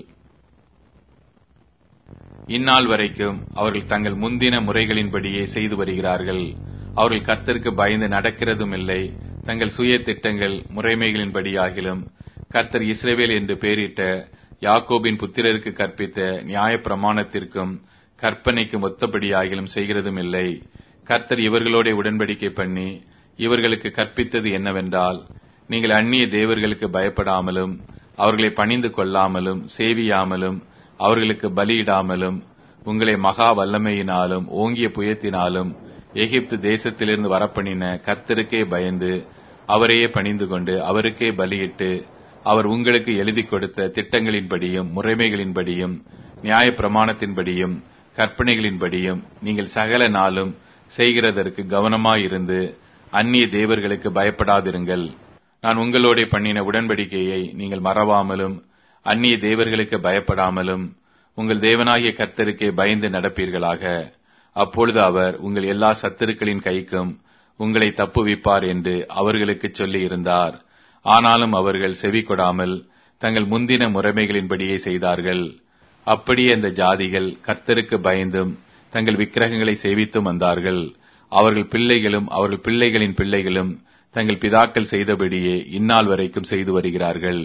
இந்நாள் வரைக்கும் அவர்கள் தங்கள் முந்தின முறைகளின்படியே செய்து வருகிறார்கள் அவர்கள் கர்த்தருக்கு பயந்து நடக்கிறதும் இல்லை தங்கள் சுய திட்டங்கள் முறைமைகளின்படியாகிலும் கர்த்தர் இஸ்ரேவேல் என்று பெயரிட்ட யாக்கோபின் புத்திரருக்கு கற்பித்த நியாய பிரமாணத்திற்கும் கற்பனைக்கும் ஒத்தபடியாகிலும் செய்கிறதும் இல்லை கர்த்தர் இவர்களோட உடன்படிக்கை பண்ணி இவர்களுக்கு கற்பித்தது என்னவென்றால் நீங்கள் அந்நிய தேவர்களுக்கு பயப்படாமலும் அவர்களை பணிந்து கொள்ளாமலும் சேவியாமலும் அவர்களுக்கு பலியிடாமலும் உங்களை மகா வல்லமையினாலும் ஓங்கிய புயத்தினாலும் எகிப்து தேசத்திலிருந்து வரப்பண்ணின கர்த்தருக்கே பயந்து அவரையே பணிந்து கொண்டு அவருக்கே பலியிட்டு அவர் உங்களுக்கு எழுதி கொடுத்த திட்டங்களின்படியும் முறைமைகளின்படியும் நியாய பிரமாணத்தின்படியும் கற்பனைகளின்படியும் நீங்கள் சகல நாளும் செய்கிறதற்கு கவனமாயிருந்து அந்நிய தேவர்களுக்கு பயப்படாதிருங்கள் நான் உங்களோட பண்ணின உடன்படிக்கையை நீங்கள் மறவாமலும் அந்நிய தேவர்களுக்கு பயப்படாமலும் உங்கள் தேவனாகிய கர்த்தருக்கே பயந்து நடப்பீர்களாக அப்பொழுது அவர் உங்கள் எல்லா சத்துருக்களின் கைக்கும் உங்களை தப்புவிப்பார் என்று அவர்களுக்கு சொல்லி இருந்தார் ஆனாலும் அவர்கள் செவி கொடாமல் தங்கள் முந்தின முறைமைகளின்படியே செய்தார்கள் அப்படியே அந்த ஜாதிகள் கர்த்தருக்கு பயந்தும் தங்கள் விக்கிரகங்களை சேவித்தும் வந்தார்கள் அவர்கள் பிள்ளைகளும் அவர்கள் பிள்ளைகளின் பிள்ளைகளும் தங்கள் பிதாக்கள் செய்தபடியே இந்நாள் வரைக்கும் செய்து வருகிறார்கள்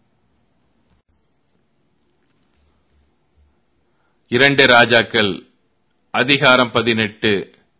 இரண்டு ராஜாக்கள் அதிகாரம் பதினெட்டு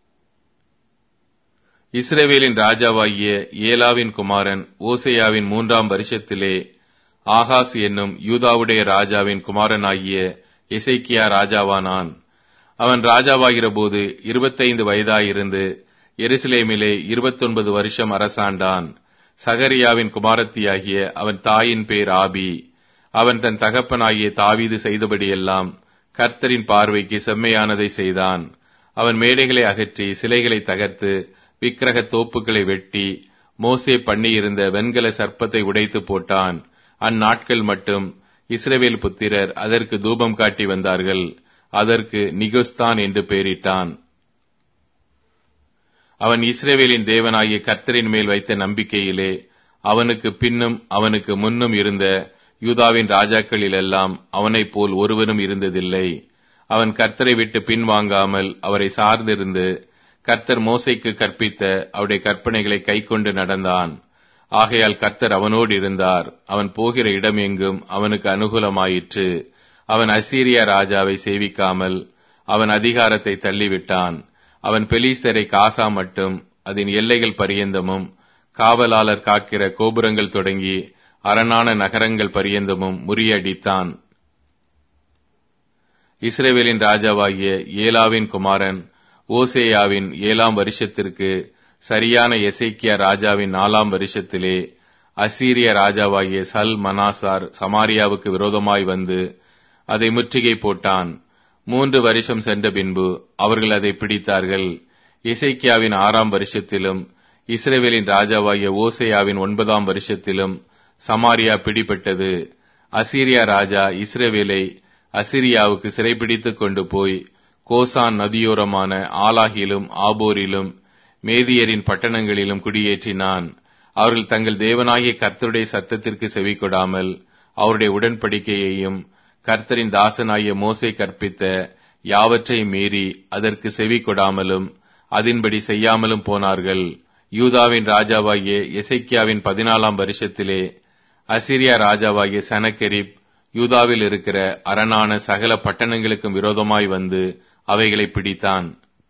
இஸ்ரேவேலின் ராஜாவாகிய ஏலாவின் குமாரன் ஓசையாவின் மூன்றாம் வருஷத்திலே ஆகாஸ் என்னும் யூதாவுடைய ராஜாவின் குமாரனாகிய இசைக்கியா ராஜாவானான் அவன் ராஜாவாகிற போது இருபத்தைந்து வயதாயிருந்து எருசலேமிலே இருபத்தொன்பது வருஷம் அரசாண்டான் சகரியாவின் குமாரத்தியாகிய அவன் தாயின் பேர் ஆபி அவன் தன் தகப்பனாகிய தாவீது செய்தபடியெல்லாம் கர்த்தரின் பார்வைக்கு செம்மையானதை செய்தான் அவன் மேடைகளை அகற்றி சிலைகளை தகர்த்து விக்கிரக தோப்புகளை வெட்டி மோசே பண்ணியிருந்த வெண்கல சர்ப்பத்தை உடைத்து போட்டான் அந்நாட்கள் மட்டும் இஸ்ரவேல் புத்திரர் அதற்கு தூபம் காட்டி வந்தார்கள் அதற்கு நிகுஸ்தான் என்று பெயரிட்டான் அவன் இஸ்ரேவேலின் தேவனாகிய கர்த்தரின் மேல் வைத்த நம்பிக்கையிலே அவனுக்கு பின்னும் அவனுக்கு முன்னும் இருந்த யூதாவின் ராஜாக்களிலெல்லாம் அவனைப் போல் ஒருவனும் இருந்ததில்லை அவன் கர்த்தரை விட்டு பின்வாங்காமல் அவரை சார்ந்திருந்து கர்த்தர் மோசைக்கு கற்பித்த அவருடைய கற்பனைகளை கைக்கொண்டு நடந்தான் ஆகையால் கர்த்தர் அவனோடு இருந்தார் அவன் போகிற இடம் எங்கும் அவனுக்கு அனுகூலமாயிற்று அவன் அசீரியா ராஜாவை சேவிக்காமல் அவன் அதிகாரத்தை தள்ளிவிட்டான் அவன் பெலிஸ்தரை காசா மட்டும் அதன் எல்லைகள் பரியந்தமும் காவலாளர் காக்கிற கோபுரங்கள் தொடங்கி அரணான நகரங்கள் பரியந்தமும் முறியடித்தான் இஸ்ரேவேலின் ராஜாவாகிய ஏலாவின் குமாரன் ஓசேயாவின் ஏழாம் வருஷத்திற்கு சரியான எசேக்கியா ராஜாவின் நாலாம் வருஷத்திலே அசீரிய ராஜாவாகிய சல் மனாசார் சமாரியாவுக்கு விரோதமாய் வந்து அதை முற்றுகை போட்டான் மூன்று வருஷம் சென்ற பின்பு அவர்கள் அதை பிடித்தார்கள் இசைக்கியாவின் ஆறாம் வருஷத்திலும் இஸ்ரேவேலின் ராஜாவாகிய ஓசையாவின் ஒன்பதாம் வருஷத்திலும் சமாரியா பிடிபட்டது அசீரியா ராஜா இஸ்ரேவேலை அசிரியாவுக்கு சிறைபிடித்துக் கொண்டு போய் கோசான் நதியோரமான ஆலாகிலும் ஆபோரிலும் மேதியரின் பட்டணங்களிலும் குடியேற்றினான் அவர்கள் தங்கள் தேவனாகிய கர்த்தருடைய சத்தத்திற்கு செவிக்கொடாமல் அவருடைய உடன்படிக்கையையும் கர்த்தரின் தாசனாகிய மோசை கற்பித்த யாவற்றை மீறி அதற்கு செவி கொடாமலும் அதின்படி செய்யாமலும் போனார்கள் யூதாவின் ராஜாவாகிய எசைக்கியாவின் பதினாலாம் வருஷத்திலே அசிரியா ராஜாவாகிய சனக்கெரிப் யூதாவில் இருக்கிற அரணான சகல பட்டணங்களுக்கும் விரோதமாய் வந்து அவைகளை பிடித்தான்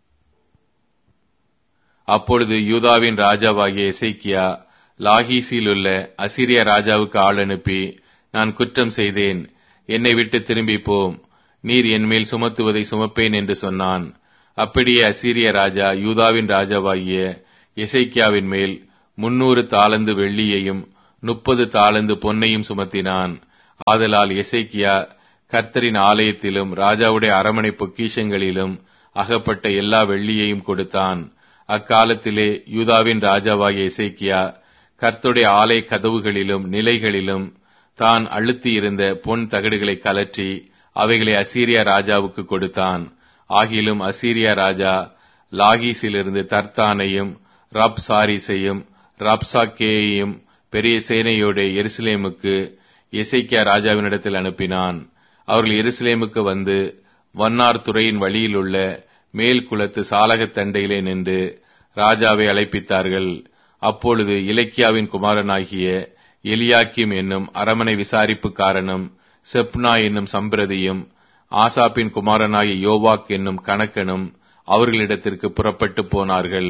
அப்பொழுது யூதாவின் ராஜாவாகிய எசைக்கியா லாகீசில் உள்ள அசிரிய ராஜாவுக்கு ஆள் அனுப்பி நான் குற்றம் செய்தேன் என்னை விட்டு திரும்பி போம் நீர் என்மேல் சுமத்துவதை சுமப்பேன் என்று சொன்னான் அப்படியே அசீரிய ராஜா யூதாவின் ராஜாவாகிய எசைக்கியாவின் மேல் முன்னூறு தாளந்து வெள்ளியையும் முப்பது தாளந்து பொன்னையும் சுமத்தினான் ஆதலால் எசைக்கியா கர்த்தரின் ஆலயத்திலும் ராஜாவுடைய அரமனை பொக்கிஷங்களிலும் அகப்பட்ட எல்லா வெள்ளியையும் கொடுத்தான் அக்காலத்திலே யூதாவின் ராஜாவாகிய எசேக்கியா கர்த்தருடைய ஆலய கதவுகளிலும் நிலைகளிலும் தான் அழுத்தியிருந்த பொன் தகடுகளை கலற்றி அவைகளை அசீரியா ராஜாவுக்கு கொடுத்தான் ஆகிலும் அசீரியா ராஜா லாகீஸிலிருந்து தர்த்தானையும் ரப் சாரிஸையும் ரப்சாக்கேயையும் பெரிய சேனையோட எருசலேமுக்கு எசைக்கியா ராஜாவினிடத்தில் அனுப்பினான் அவர்கள் எருசலேமுக்கு வந்து வன்னார் துறையின் வழியில் உள்ள மேல் குளத்து சாலகத் தண்டையிலே நின்று ராஜாவை அழைப்பித்தார்கள் அப்பொழுது இலக்கியாவின் குமாரனாகிய எலியாக்கிம் என்னும் அரமனை விசாரிப்புக்காரனும் செப்னா என்னும் சம்பிரதியும் ஆசாப்பின் குமாரனாகிய யோவாக் என்னும் கணக்கனும் அவர்களிடத்திற்கு புறப்பட்டு போனார்கள்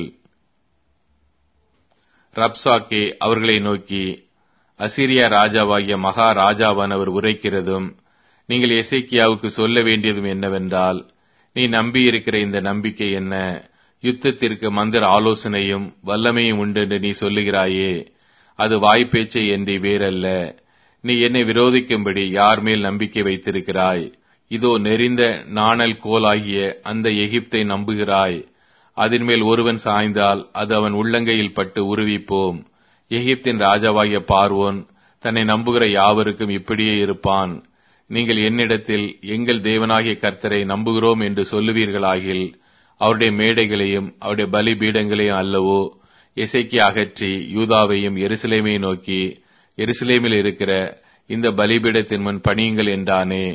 ரப்சாக்கே அவர்களை நோக்கி அசிரியா ராஜாவாகிய மகா ராஜாவானவர் உரைக்கிறதும் நீங்கள் எசேக்கியாவுக்கு சொல்ல வேண்டியதும் என்னவென்றால் நீ நம்பியிருக்கிற இந்த நம்பிக்கை என்ன யுத்தத்திற்கு மந்திர ஆலோசனையும் வல்லமையும் உண்டு என்று நீ சொல்லுகிறாயே அது வாய்ப்பேச்சை என்று வேறல்ல நீ என்னை விரோதிக்கும்படி யார் மேல் நம்பிக்கை வைத்திருக்கிறாய் இதோ நெறிந்த நாணல் கோலாகிய அந்த எகிப்தை நம்புகிறாய் அதன் மேல் ஒருவன் சாய்ந்தால் அது அவன் உள்ளங்கையில் பட்டு உருவிப்போம் எகிப்தின் ராஜாவாகிய பார்வோன் தன்னை நம்புகிற யாவருக்கும் இப்படியே இருப்பான் நீங்கள் என்னிடத்தில் எங்கள் தேவனாகிய கர்த்தரை நம்புகிறோம் என்று சொல்லுவீர்களாகில் அவருடைய மேடைகளையும் அவருடைய பலி பீடங்களையும் அல்லவோ இசைக்கு அகற்றி யூதாவையும் எருசலேமை நோக்கி எருசலேமில் இருக்கிற இந்த பலிபீடத்தின் முன் பணியுங்கள் என்றானே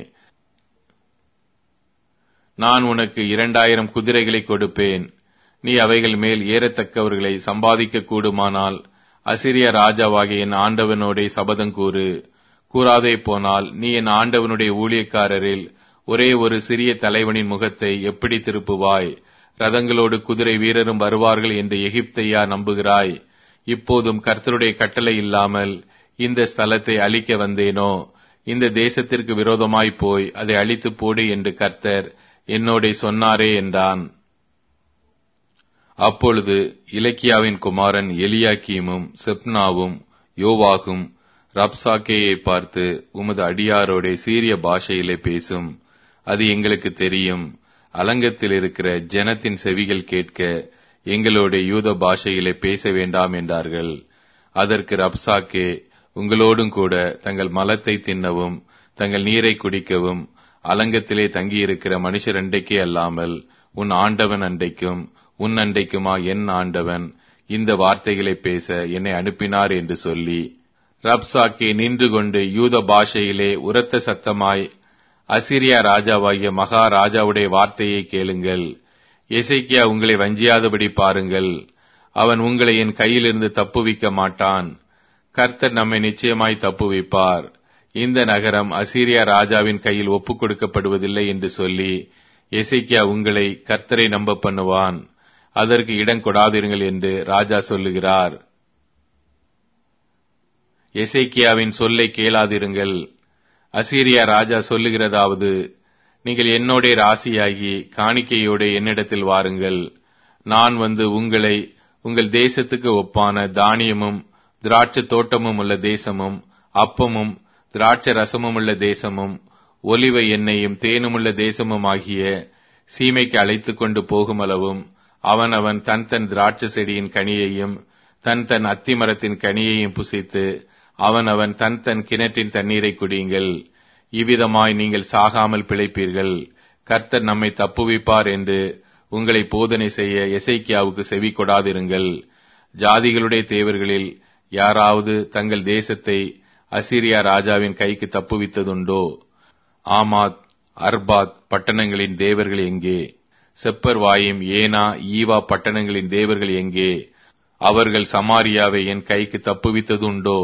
நான் உனக்கு இரண்டாயிரம் குதிரைகளை கொடுப்பேன் நீ அவைகள் மேல் ஏறத்தக்கவர்களை சம்பாதிக்க கூடுமானால் அசிரிய ராஜாவாகிய என் ஆண்டவனோட சபதம் கூறு கூறாதே போனால் நீ என் ஆண்டவனுடைய ஊழியக்காரரில் ஒரே ஒரு சிறிய தலைவனின் முகத்தை எப்படி திருப்புவாய் ரதங்களோடு குதிரை வீரரும் வருவார்கள் என்று எகிப்தையா நம்புகிறாய் இப்போதும் கர்த்தருடைய கட்டளை இல்லாமல் இந்த ஸ்தலத்தை அழிக்க வந்தேனோ இந்த தேசத்திற்கு விரோதமாய் போய் அதை அழித்து போடு என்று கர்த்தர் என்னோட சொன்னாரே என்றான் அப்பொழுது இலக்கியாவின் குமாரன் எலியாக்கீமும் செப்னாவும் யோவாகும் ரப்சாக்கேயை பார்த்து உமது அடியாரோட சீரிய பாஷையிலே பேசும் அது எங்களுக்கு தெரியும் அலங்கத்தில் இருக்கிற ஜனத்தின் செவிகள் கேட்க எங்களோட யூத பாஷையிலே பேச வேண்டாம் என்றார்கள் அதற்கு ரப்சாக்கே உங்களோடும் கூட தங்கள் மலத்தை தின்னவும் தங்கள் நீரை குடிக்கவும் அலங்கத்திலே தங்கியிருக்கிற மனுஷர் அண்டைக்கே அல்லாமல் உன் ஆண்டவன் அண்டைக்கும் உன் அண்டைக்குமா என் ஆண்டவன் இந்த வார்த்தைகளை பேச என்னை அனுப்பினார் என்று சொல்லி ரப்சாக்கே நின்று கொண்டு யூத பாஷையிலே உரத்த சத்தமாய் அசிரியா ராஜாவாகிய மகா ராஜாவுடைய வார்த்தையை கேளுங்கள் எசைக்கியா உங்களை வஞ்சியாதபடி பாருங்கள் அவன் உங்களை என் கையிலிருந்து தப்புவிக்க மாட்டான் கர்த்தர் நம்மை நிச்சயமாய் தப்புவிப்பார் இந்த நகரம் அசீரியா ராஜாவின் கையில் ஒப்புக் கொடுக்கப்படுவதில்லை என்று சொல்லி எசைக்கியா உங்களை கர்த்தரை நம்ப பண்ணுவான் அதற்கு இடம் கொடாதிருங்கள் என்று ராஜா சொல்லுகிறார் எசைக்கியாவின் சொல்லை கேளாதிருங்கள் அசீரியா ராஜா சொல்லுகிறதாவது நீங்கள் என்னோட ராசியாகி காணிக்கையோட என்னிடத்தில் வாருங்கள் நான் வந்து உங்களை உங்கள் தேசத்துக்கு ஒப்பான தானியமும் திராட்சை தோட்டமும் உள்ள தேசமும் அப்பமும் திராட்சை ரசமும் உள்ள தேசமும் ஒலிவ எண்ணெயும் தேனுமுள்ள தேசமும் ஆகிய சீமைக்கு அழைத்துக் கொண்டு போகுமளவும் அவன் அவன் தன் தன் திராட்சை செடியின் கனியையும் தன் தன் அத்திமரத்தின் கனியையும் புசித்து அவன் அவன் தன் தன் கிணற்றின் தண்ணீரை குடியுங்கள் இவ்விதமாய் நீங்கள் சாகாமல் பிழைப்பீர்கள் கர்த்தர் நம்மை தப்புவிப்பார் என்று உங்களை போதனை செய்ய எசைக்கியாவுக்கு செவி கொடாதிருங்கள் ஜாதிகளுடைய தேவர்களில் யாராவது தங்கள் தேசத்தை அசிரியா ராஜாவின் கைக்கு தப்புவித்ததுண்டோ ஆமாத் அர்பாத் பட்டணங்களின் தேவர்கள் எங்கே செப்பர்வாயும் ஏனா ஈவா பட்டணங்களின் தேவர்கள் எங்கே அவர்கள் சமாரியாவை என் கைக்கு தப்புவித்ததுண்டோ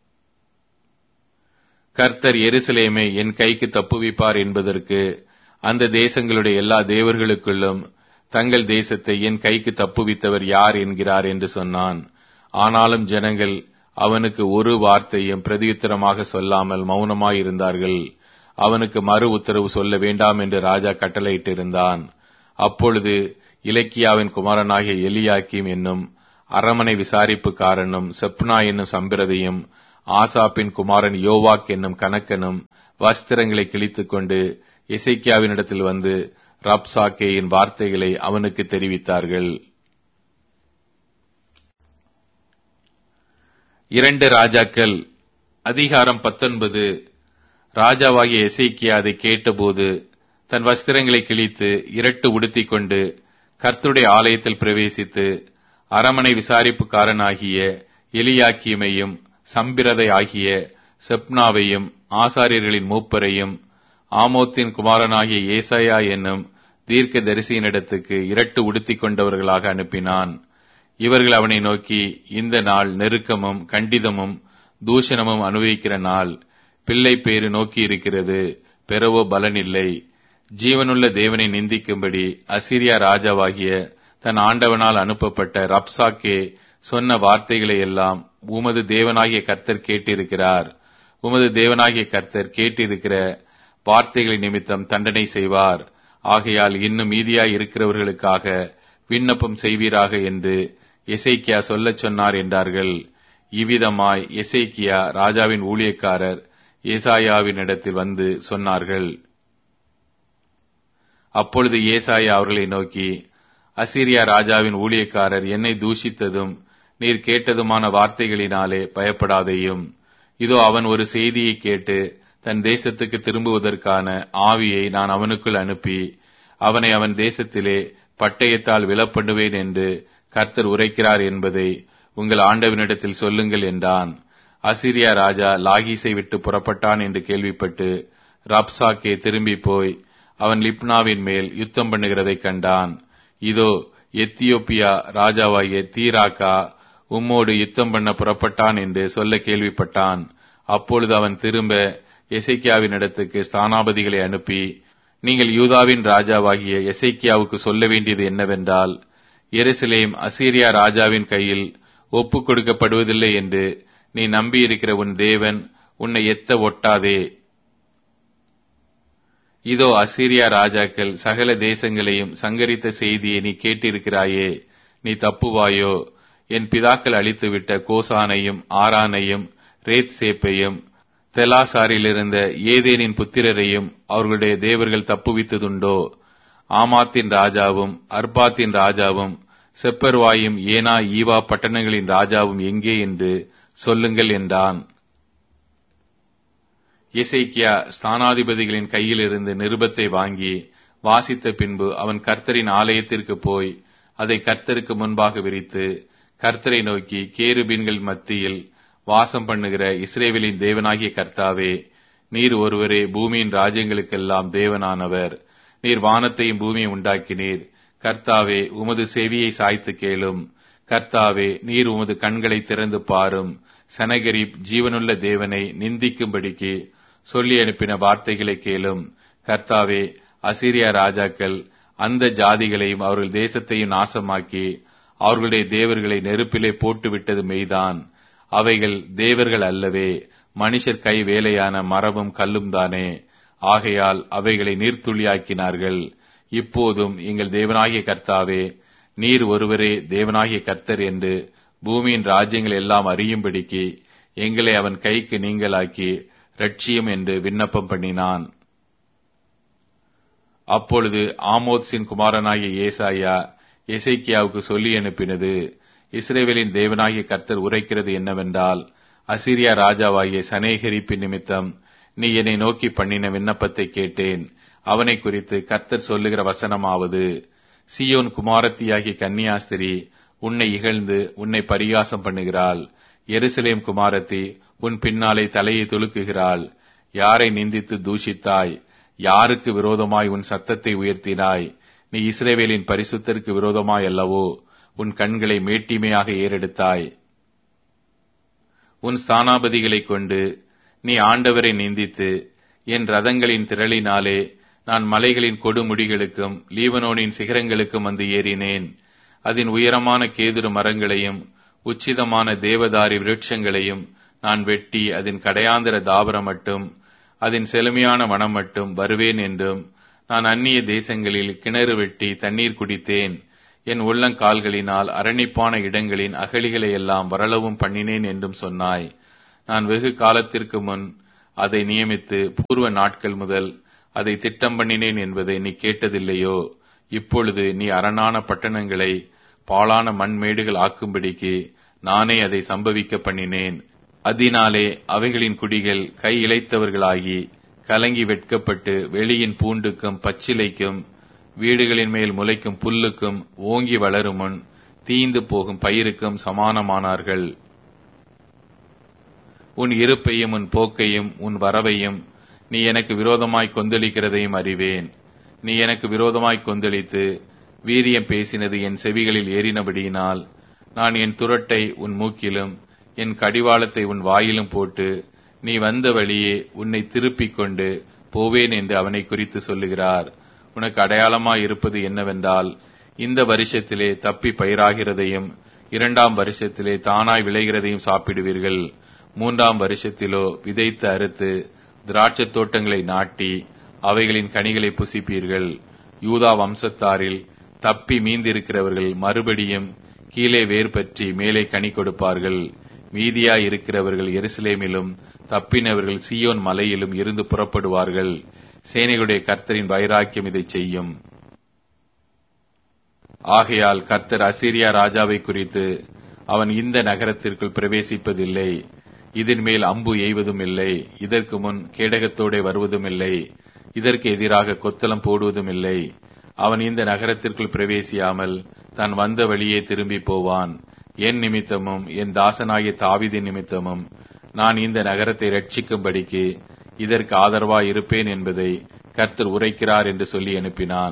கர்த்தர் எருசலேமை என் கைக்கு தப்புவிப்பார் என்பதற்கு அந்த தேசங்களுடைய எல்லா தேவர்களுக்குள்ளும் தங்கள் தேசத்தை என் கைக்கு தப்புவித்தவர் யார் என்கிறார் என்று சொன்னான் ஆனாலும் ஜனங்கள் அவனுக்கு ஒரு வார்த்தையும் பிரதியுத்தரமாக சொல்லாமல் மௌனமாயிருந்தார்கள் அவனுக்கு மறு உத்தரவு சொல்ல வேண்டாம் என்று ராஜா கட்டளையிட்டிருந்தான் அப்பொழுது இலக்கியாவின் குமாரனாகிய எலியாக்கிம் என்னும் அரமனை விசாரிப்புக்காரனும் செப்னா என்னும் சம்பிரதியும் ஆசாப்பின் குமாரன் யோவாக் என்னும் கணக்கனும் வஸ்திரங்களை கிழித்துக் கொண்டு இசைக்கியாவினிடத்தில் வந்து ரப்சாக்கேயின் வார்த்தைகளை அவனுக்கு தெரிவித்தார்கள் இரண்டு ராஜாக்கள் அதிகாரம் பத்தொன்பது ராஜாவாகிய எசைக்கியா அதை கேட்டபோது தன் வஸ்திரங்களை கிழித்து இரட்டு உடுத்திக் கொண்டு கர்த்தருடைய ஆலயத்தில் பிரவேசித்து அரமனை விசாரிப்புக்காரனாகிய எலியாக்கியமையும் சம்பிரதை ஆகிய செப்னாவையும் ஆசாரியர்களின் மூப்பரையும் ஆமோத்தின் குமாரனாகிய ஏசாயா என்னும் தீர்க்க தரிசியினிடத்துக்கு இரட்டு உடுத்திக் கொண்டவர்களாக அனுப்பினான் இவர்கள் அவனை நோக்கி இந்த நாள் நெருக்கமும் கண்டிதமும் தூஷணமும் அனுபவிக்கிற நாள் பிள்ளை பேறு நோக்கி இருக்கிறது பெறவோ பலனில்லை ஜீவனுள்ள தேவனை நிந்திக்கும்படி அசிரியா ராஜாவாகிய தன் ஆண்டவனால் அனுப்பப்பட்ட ரப்சாக்கே சொன்ன வார்த்தைகளை எல்லாம் உமது தேவனாகிய கர்த்தர் கேட்டிருக்கிறார் உமது தேவனாகிய கர்த்தர் கேட்டிருக்கிற வார்த்தைகளை நிமித்தம் தண்டனை செய்வார் ஆகையால் இன்னும் மீதியாய் இருக்கிறவர்களுக்காக விண்ணப்பம் செய்வீராக என்று எசைக்கியா சொல்லச் சொன்னார் என்றார்கள் இவ்விதமாய் எசைக்கியா ராஜாவின் ஊழியக்காரர் ஏசாயாவினிடத்தில் வந்து சொன்னார்கள் அப்பொழுது ஏசாயா அவர்களை நோக்கி அசிரியா ராஜாவின் ஊழியக்காரர் என்னை தூஷித்ததும் நீர் கேட்டதுமான வார்த்தைகளினாலே பயப்படாதையும் இதோ அவன் ஒரு செய்தியை கேட்டு தன் தேசத்துக்கு திரும்புவதற்கான ஆவியை நான் அவனுக்குள் அனுப்பி அவனை அவன் தேசத்திலே பட்டயத்தால் விலப்பண்ணுவேன் என்று கர்த்தர் உரைக்கிறார் என்பதை உங்கள் ஆண்டவனிடத்தில் சொல்லுங்கள் என்றான் அசிரியா ராஜா லாகீஸை விட்டு புறப்பட்டான் என்று கேள்விப்பட்டு ரப்சாக்கே திரும்பி போய் அவன் லிப்னாவின் மேல் யுத்தம் பண்ணுகிறதைக் கண்டான் இதோ எத்தியோப்பியா ராஜாவாகிய தீராக்கா உம்மோடு யுத்தம் பண்ண புறப்பட்டான் என்று சொல்ல கேள்விப்பட்டான் அப்பொழுது அவன் திரும்ப எசைக்கியாவின் இடத்துக்கு ஸ்தானாபதிகளை அனுப்பி நீங்கள் யூதாவின் ராஜாவாகிய எசைக்கியாவுக்கு சொல்ல வேண்டியது என்னவென்றால் எருசலேம் அசீரியா ராஜாவின் கையில் ஒப்புக் கொடுக்கப்படுவதில்லை என்று நீ நம்பியிருக்கிற உன் தேவன் உன்னை எத்த ஒட்டாதே இதோ அசீரியா ராஜாக்கள் சகல தேசங்களையும் சங்கரித்த செய்தியை நீ கேட்டிருக்கிறாயே நீ தப்புவாயோ என் பிதாக்கள் அழித்துவிட்ட கோசானையும் ஆரானையும் ரேத் சேப்பையும் தெலாசாரிலிருந்த ஏதேனின் புத்திரரையும் அவர்களுடைய தேவர்கள் தப்புவித்ததுண்டோ ஆமாத்தின் ராஜாவும் அர்பாத்தின் ராஜாவும் செப்பர்வாயும் ஏனா ஈவா பட்டணங்களின் ராஜாவும் எங்கே என்று சொல்லுங்கள் என்றான் இசைக்கியா ஸ்தானாதிபதிகளின் கையிலிருந்து நிருபத்தை வாங்கி வாசித்த பின்பு அவன் கர்த்தரின் ஆலயத்திற்கு போய் அதை கர்த்தருக்கு முன்பாக விரித்து கர்த்தரை நோக்கி கேருபீன்கள் மத்தியில் வாசம் பண்ணுகிற இஸ்ரேவேலின் தேவனாகிய கர்த்தாவே நீர் ஒருவரே பூமியின் ராஜ்யங்களுக்கெல்லாம் தேவனானவர் நீர் வானத்தையும் பூமியை உண்டாக்கினீர் கர்த்தாவே உமது செவியை சாய்த்து கேளும் கர்த்தாவே நீர் உமது கண்களை திறந்து பாரும் சனகரிப் ஜீவனுள்ள தேவனை நிந்திக்கும்படிக்கு சொல்லி அனுப்பின வார்த்தைகளை கேளும் கர்த்தாவே அசிரியா ராஜாக்கள் அந்த ஜாதிகளையும் அவர்கள் தேசத்தையும் நாசமாக்கி அவர்களுடைய தேவர்களை நெருப்பிலே போட்டுவிட்டது மெய்தான் அவைகள் தேவர்கள் அல்லவே மனுஷர் கை வேலையான மரமும் கல்லும் தானே ஆகையால் அவைகளை நீர்த்துளியாக்கினார்கள் இப்போதும் எங்கள் தேவனாகிய கர்த்தாவே நீர் ஒருவரே தேவனாகிய கர்த்தர் என்று பூமியின் ராஜ்யங்கள் எல்லாம் அறியும்படிக்கு எங்களை அவன் கைக்கு நீங்களாக்கி ரட்சியம் என்று விண்ணப்பம் பண்ணினான் அப்பொழுது ஆமோத்ஸின் குமாரனாகிய ஏசாயா எசைக்கியாவுக்கு சொல்லி அனுப்பினது இஸ்ரேவேலின் தேவனாகிய கர்த்தர் உரைக்கிறது என்னவென்றால் அசிரியா ராஜாவாகிய சனேகரிப்பின் நிமித்தம் நீ என்னை நோக்கி பண்ணின விண்ணப்பத்தை கேட்டேன் அவனை குறித்து கர்த்தர் சொல்லுகிற வசனமாவது சியோன் குமாரத்தியாகிய கன்னியாஸ்திரி உன்னை இகழ்ந்து உன்னை பரிகாசம் பண்ணுகிறாள் எருசலேம் குமாரத்தி உன் பின்னாலே தலையை துலுக்குகிறாள் யாரை நிந்தித்து தூஷித்தாய் யாருக்கு விரோதமாய் உன் சத்தத்தை உயர்த்தினாய் நீ இஸ்ரேவேலின் பரிசுத்தருக்கு விரோதமாய் அல்லவோ உன் கண்களை மேட்டிமையாக ஏறெடுத்தாய் உன் ஸ்தானாபதிகளைக் கொண்டு நீ ஆண்டவரை நிந்தித்து என் ரதங்களின் திரளினாலே நான் மலைகளின் கொடுமுடிகளுக்கும் லீவனோனின் சிகரங்களுக்கும் வந்து ஏறினேன் அதன் உயரமான கேதுரு மரங்களையும் உச்சிதமான தேவதாரி விருட்சங்களையும் நான் வெட்டி அதன் கடையாந்திர தாபரம் மட்டும் அதன் செழுமையான வனம் மட்டும் வருவேன் என்றும் நான் அந்நிய தேசங்களில் கிணறு வெட்டி தண்ணீர் குடித்தேன் என் உள்ளங்கால்களினால் அரணிப்பான இடங்களின் அகழிகளை எல்லாம் வரளவும் பண்ணினேன் என்றும் சொன்னாய் நான் வெகு காலத்திற்கு முன் அதை நியமித்து பூர்வ நாட்கள் முதல் அதை திட்டம் பண்ணினேன் என்பதை நீ கேட்டதில்லையோ இப்பொழுது நீ அரணான பட்டணங்களை பாழான மண்மேடுகள் ஆக்கும்படிக்கு நானே அதை சம்பவிக்க பண்ணினேன் அதனாலே அவைகளின் குடிகள் கை இழைத்தவர்களாகி கலங்கி வெட்கப்பட்டு வெளியின் பூண்டுக்கும் பச்சிலைக்கும் வீடுகளின் மேல் முளைக்கும் புல்லுக்கும் ஓங்கி வளரும் முன் தீந்து போகும் பயிருக்கும் சமானமானார்கள் உன் இருப்பையும் உன் போக்கையும் உன் வரவையும் நீ எனக்கு விரோதமாய் கொந்தளிக்கிறதையும் அறிவேன் நீ எனக்கு விரோதமாய் கொந்தளித்து வீரியம் பேசினது என் செவிகளில் ஏறினபடியினால் நான் என் துரட்டை உன் மூக்கிலும் என் கடிவாளத்தை உன் வாயிலும் போட்டு நீ வந்த வழியே உன்னை திருப்பிக் கொண்டு போவேன் என்று அவனை குறித்து சொல்லுகிறார் உனக்கு அடையாளமாய் இருப்பது என்னவென்றால் இந்த வருஷத்திலே தப்பி பயிராகிறதையும் இரண்டாம் வருஷத்திலே தானாய் விளைகிறதையும் சாப்பிடுவீர்கள் மூன்றாம் வருஷத்திலோ விதைத்து அறுத்து திராட்சத் தோட்டங்களை நாட்டி அவைகளின் கனிகளை புசிப்பீர்கள் யூதா வம்சத்தாரில் தப்பி மீந்திருக்கிறவர்கள் மறுபடியும் கீழே வேர் பற்றி மேலே கனி கொடுப்பார்கள் மீதியாய் இருக்கிறவர்கள் எருசலேமிலும் தப்பினவர்கள் சியோன் மலையிலும் இருந்து புறப்படுவார்கள் சேனைகளுடைய கர்த்தரின் வைராக்கியம் இதை செய்யும் ஆகையால் கர்த்தர் அசீரியா ராஜாவை குறித்து அவன் இந்த நகரத்திற்குள் பிரவேசிப்பதில்லை இதன் மேல் அம்பு எய்வதும் இல்லை இதற்கு முன் கேடகத்தோടെ வருவதும் இல்லை இதற்கு எதிராக கொத்தளம் போடுவதும் இல்லை அவன் இந்த நகரத்திற்குள் பிரவேசியாமல் தான் வந்த வழியே திரும்பி போவான் என் நிமித்தமும் என் தாசனாகிய தாவிதின் நிமித்தமும் நான் இந்த நகரத்தை ரட்சிக்கும்படிக்கு இதற்கு ஆதரவாய் இருப்பேன் என்பதை கர்த்தர் உரைக்கிறார் என்று சொல்லி அனுப்பினான்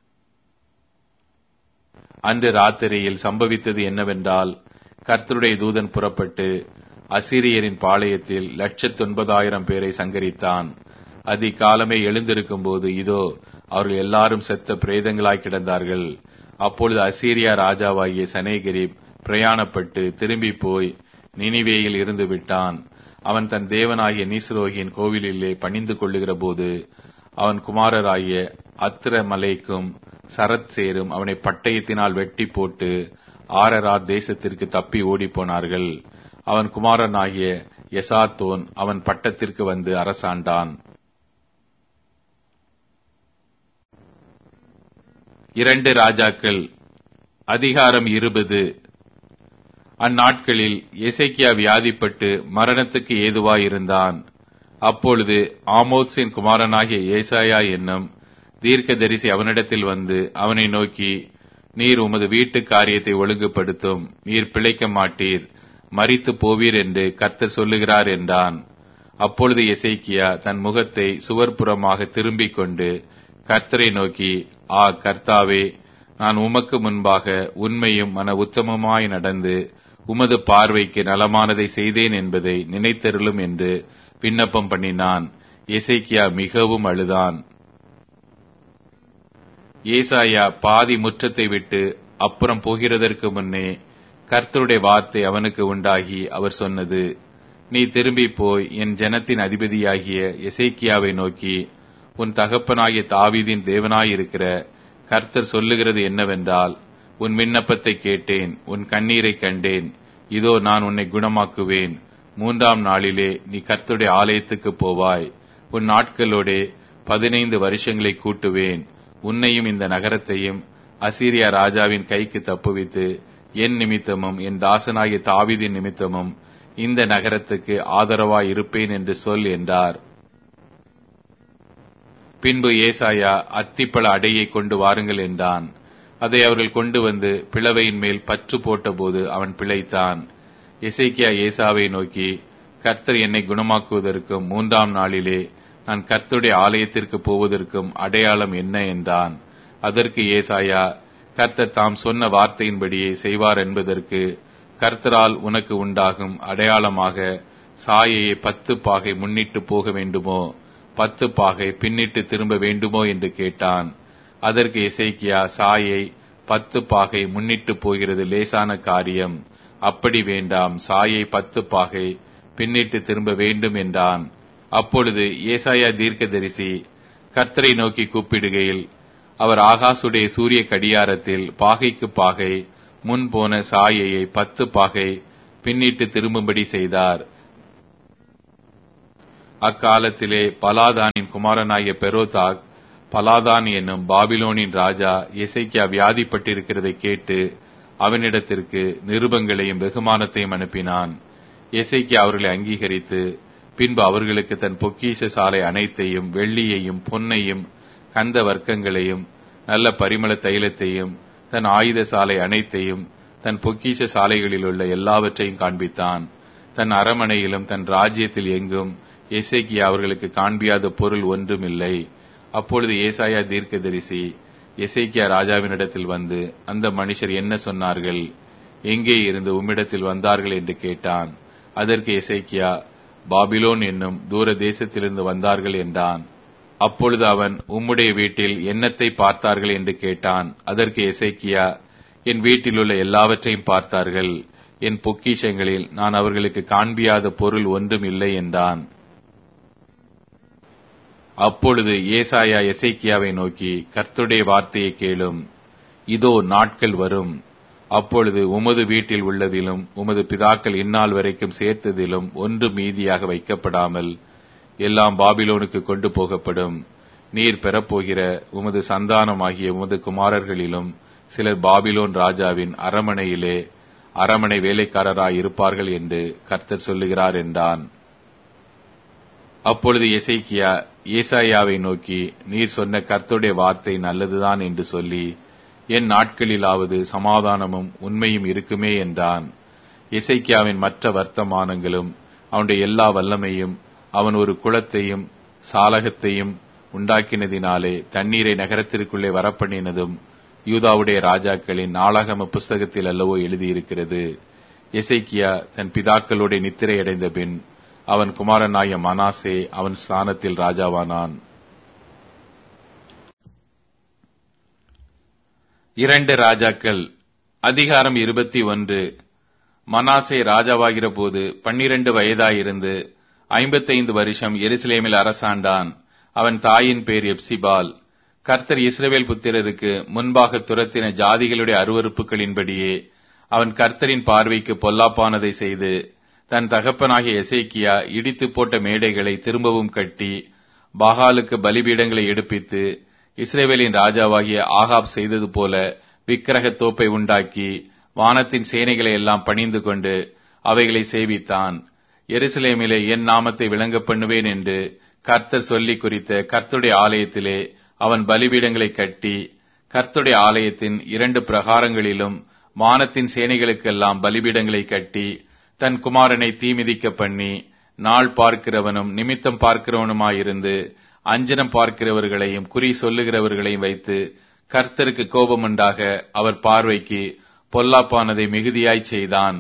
அன்று ராத்திரியில் சம்பவித்தது என்னவென்றால் கர்த்தருடைய தூதன் புறப்பட்டு அசிரியரின் பாளையத்தில் லட்சத்தொன்பதாயிரம் பேரை சங்கரித்தான் அதிகாலமே எழுந்திருக்கும் போது இதோ அவர்கள் எல்லாரும் செத்த பிரேதங்களாய் கிடந்தார்கள் அப்பொழுது அசீரியா ராஜாவாகிய சனேகிரிப் பிரயாணப்பட்டு திரும்பி போய் நினிவேயில் இருந்து விட்டான் அவன் தன் தேவனாகிய நீஸ்ரோகியின் கோவிலிலே பணிந்து கொள்ளுகிற போது அவன் குமாரராகிய அத்திர மலைக்கும் சரத் சேரும் அவனை பட்டயத்தினால் வெட்டி போட்டு ஆரராத் தேசத்திற்கு தப்பி ஓடிப்போனார்கள் அவன் குமாரனாகிய எசாத்தோன் அவன் பட்டத்திற்கு வந்து அரசாண்டான் இரண்டு ராஜாக்கள் அதிகாரம் இருபது அந்நாட்களில் எசேக்கியா வியாதிப்பட்டு மரணத்துக்கு ஏதுவாயிருந்தான் அப்பொழுது ஆமோத்ஸின் குமாரனாகிய ஏசாயா என்னும் தீர்க்கதரிசி அவனிடத்தில் வந்து அவனை நோக்கி நீர் உமது வீட்டு காரியத்தை ஒழுங்குபடுத்தும் நீர் பிழைக்க மாட்டீர் மறித்து போவீர் என்று கர்த்தர் சொல்லுகிறார் என்றான் அப்பொழுது எசேக்கியா தன் முகத்தை சுவர்புறமாக திரும்பிக் கொண்டு கர்த்தரை நோக்கி ஆ கர்த்தாவே நான் உமக்கு முன்பாக உண்மையும் மன உத்தமமாய் நடந்து உமது பார்வைக்கு நலமானதை செய்தேன் என்பதை நினைத்தருளும் என்று விண்ணப்பம் பண்ணினான் எசேக்கியா மிகவும் அழுதான் ஏசாயா பாதி முற்றத்தை விட்டு அப்புறம் போகிறதற்கு முன்னே கர்த்தருடைய வார்த்தை அவனுக்கு உண்டாகி அவர் சொன்னது நீ திரும்பி போய் என் ஜனத்தின் அதிபதியாகிய எசேக்கியாவை நோக்கி உன் தகப்பனாகிய தாவீதின் தேவனாயிருக்கிற கர்த்தர் சொல்லுகிறது என்னவென்றால் உன் விண்ணப்பத்தை கேட்டேன் உன் கண்ணீரை கண்டேன் இதோ நான் உன்னை குணமாக்குவேன் மூன்றாம் நாளிலே நீ கர்த்தருடைய ஆலயத்துக்கு போவாய் உன் நாட்களோடே பதினைந்து வருஷங்களை கூட்டுவேன் உன்னையும் இந்த நகரத்தையும் அசீரியா ராஜாவின் கைக்கு தப்புவித்து என் நிமித்தமும் என் தாசனாகிய தாவீதின் நிமித்தமும் இந்த நகரத்துக்கு ஆதரவாய் இருப்பேன் என்று சொல் என்றார் பின்பு ஏசாயா அத்திப்பழ அடையை கொண்டு வாருங்கள் என்றான் அதை அவர்கள் கொண்டு வந்து பிளவையின் மேல் பற்று போட்டபோது அவன் பிழைத்தான் இசைக்கியா ஏசாவை நோக்கி கர்த்தர் என்னை குணமாக்குவதற்கும் மூன்றாம் நாளிலே நான் கர்த்தருடைய ஆலயத்திற்கு போவதற்கும் அடையாளம் என்ன என்றான் அதற்கு ஏசாயா கர்த்தர் தாம் சொன்ன வார்த்தையின்படியே செய்வார் என்பதற்கு கர்த்தரால் உனக்கு உண்டாகும் அடையாளமாக சாயையை பத்து பாகை முன்னிட்டு போக வேண்டுமோ பத்து பாகை பின்னிட்டு திரும்ப வேண்டுமோ என்று கேட்டான் அதற்கு இசைக்கியா சாயை பத்து பாகை முன்னிட்டு போகிறது லேசான காரியம் அப்படி வேண்டாம் சாயை பத்து பாகை பின்னிட்டு திரும்ப வேண்டும் என்றான் அப்பொழுது ஏசாயா தீர்க்கதரிசி கர்த்தரை நோக்கி கூப்பிடுகையில் அவர் ஆகாசுடைய சூரிய கடியாரத்தில் பாகைக்கு பாகை முன் போன சாயையை பத்து பாகை பின்னிட்டு திரும்பும்படி செய்தார் அக்காலத்திலே பலாதானின் குமாரனாகிய பெரோதாக் பலாதான் என்னும் பாபிலோனின் ராஜா எசைக்கியா வியாதிப்பட்டிருக்கிறதை கேட்டு அவனிடத்திற்கு நிருபங்களையும் வெகுமானத்தையும் அனுப்பினான் எசைக்கியா அவர்களை அங்கீகரித்து பின்பு அவர்களுக்கு தன் பொக்கிஷ சாலை அனைத்தையும் வெள்ளியையும் பொன்னையும் கந்த வர்க்கங்களையும் நல்ல பரிமள தைலத்தையும் தன் ஆயுத சாலை அனைத்தையும் தன் பொக்கிஷ சாலைகளில் உள்ள எல்லாவற்றையும் காண்பித்தான் தன் அரமனையிலும் தன் ராஜ்யத்தில் எங்கும் எசேக்கியா அவர்களுக்கு காண்பியாத பொருள் ஒன்றுமில்லை அப்பொழுது ஏசாயா தீர்க்கதரிசி எசேக்கியா ராஜாவினிடத்தில் வந்து அந்த மனுஷர் என்ன சொன்னார்கள் எங்கே இருந்து உம்மிடத்தில் வந்தார்கள் என்று கேட்டான் அதற்கு எசேக்கியா பாபிலோன் என்னும் தூர தேசத்திலிருந்து வந்தார்கள் என்றான் அப்பொழுது அவன் உம்முடைய வீட்டில் என்னத்தை பார்த்தார்கள் என்று கேட்டான் அதற்கு எசேக்கியா என் வீட்டில் உள்ள எல்லாவற்றையும் பார்த்தார்கள் என் பொக்கிஷங்களில் நான் அவர்களுக்கு காண்பியாத பொருள் ஒன்றும் இல்லை என்றான் அப்பொழுது ஏசாயா எசேக்கியாவை நோக்கி கர்த்துடைய வார்த்தையை கேளும் இதோ நாட்கள் வரும் அப்பொழுது உமது வீட்டில் உள்ளதிலும் உமது பிதாக்கள் இந்நாள் வரைக்கும் சேர்த்ததிலும் ஒன்று மீதியாக வைக்கப்படாமல் எல்லாம் பாபிலோனுக்கு கொண்டு போகப்படும் நீர் பெறப்போகிற உமது சந்தானமாகிய உமது குமாரர்களிலும் சிலர் பாபிலோன் ராஜாவின் அரமனையிலே அரமனை வேலைக்காரராய் இருப்பார்கள் என்று கர்த்தர் சொல்லுகிறார் என்றான் அப்பொழுது எசைக்கியா ஏசாயாவை நோக்கி நீர் சொன்ன கர்த்தருடைய வார்த்தை நல்லதுதான் என்று சொல்லி என் நாட்களிலாவது சமாதானமும் உண்மையும் இருக்குமே என்றான் இசைக்கியாவின் மற்ற வர்த்தமானங்களும் அவனுடைய எல்லா வல்லமையும் அவன் ஒரு குளத்தையும் சாலகத்தையும் உண்டாக்கினதினாலே தண்ணீரை நகரத்திற்குள்ளே வரப்பண்ணினதும் யூதாவுடைய ராஜாக்களின் நாளாகம புஸ்தகத்தில் அல்லவோ எழுதியிருக்கிறது எசைக்கியா தன் பிதாக்களோட நித்திரையடைந்த பின் அவன் குமாரனாய மனாசே அவன் ஸ்தானத்தில் ராஜாவானான் இரண்டு ராஜாக்கள் அதிகாரம் இருபத்தி ஒன்று மனாசே ராஜாவாகிற போது பன்னிரண்டு வயதாயிருந்து ஐம்பத்தைந்து வருஷம் எருசலேமில் அரசாண்டான் அவன் தாயின் பேர் எப்சிபால் கர்த்தர் இஸ்ரவேல் புத்திரருக்கு முன்பாக துரத்தின ஜாதிகளுடைய அருவறுப்புகளின்படியே அவன் கர்த்தரின் பார்வைக்கு பொல்லாப்பானதை செய்து தன் தகப்பனாகிய எசேக்கியா இடித்து போட்ட மேடைகளை திரும்பவும் கட்டி பாகாலுக்கு பலிபீடங்களை எடுப்பித்து இஸ்ரேவேலின் ராஜாவாகிய ஆகாப் செய்தது போல விக்கிரக தோப்பை உண்டாக்கி வானத்தின் சேனைகளை எல்லாம் பணிந்து கொண்டு அவைகளை சேவித்தான் எருசலேமிலே என் நாமத்தை விளங்க பண்ணுவேன் என்று கர்த்தர் சொல்லி குறித்த கர்த்துடைய ஆலயத்திலே அவன் பலிபீடங்களை கட்டி கர்த்துடைய ஆலயத்தின் இரண்டு பிரகாரங்களிலும் வானத்தின் சேனைகளுக்கெல்லாம் பலிபீடங்களை கட்டி தன் குமாரனை தீமிதிக்க பண்ணி நாள் பார்க்கிறவனும் நிமித்தம் பார்க்கிறவனுமாயிருந்து அஞ்சனம் பார்க்கிறவர்களையும் குறி சொல்லுகிறவர்களையும் வைத்து கர்த்தருக்கு கோபமுண்டாக அவர் பார்வைக்கு பொல்லாப்பானதை மிகுதியாய் செய்தான்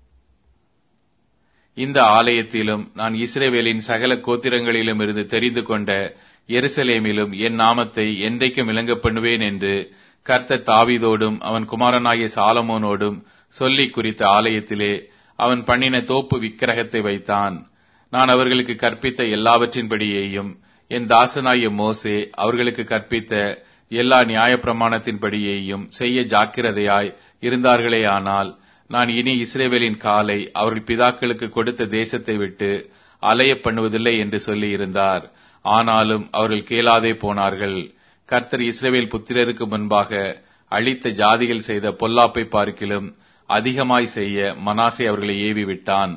இந்த ஆலயத்திலும் நான் இஸ்ரேவேலின் சகல கோத்திரங்களிலும் இருந்து தெரிந்து கொண்ட எருசலேமிலும் என் நாமத்தை என்றைக்கும் விளங்க பண்ணுவேன் என்று கர்த்தர் தாவிதோடும் அவன் குமாரனாகிய சாலமோனோடும் சொல்லி குறித்த ஆலயத்திலே அவன் பண்ணின தோப்பு விக்கிரகத்தை வைத்தான் நான் அவர்களுக்கு கற்பித்த எல்லாவற்றின்படியேயும் என் தாசனாகிய மோசே அவர்களுக்கு கற்பித்த எல்லா நியாயப்பிரமாணத்தின்படியேயும் செய்ய ஜாக்கிரதையாய் இருந்தார்களே ஆனால் நான் இனி இஸ்ரேவேலின் காலை அவர்கள் பிதாக்களுக்கு கொடுத்த தேசத்தை விட்டு அலைய பண்ணுவதில்லை என்று சொல்லி இருந்தார் ஆனாலும் அவர்கள் கேளாதே போனார்கள் கர்த்தர் இஸ்ரேவேல் புத்திரருக்கு முன்பாக அழித்த ஜாதிகள் செய்த பொல்லாப்பை பார்க்கிலும் அதிகமாய் செய்ய மனாசே அவர்களை ஏவி விட்டான்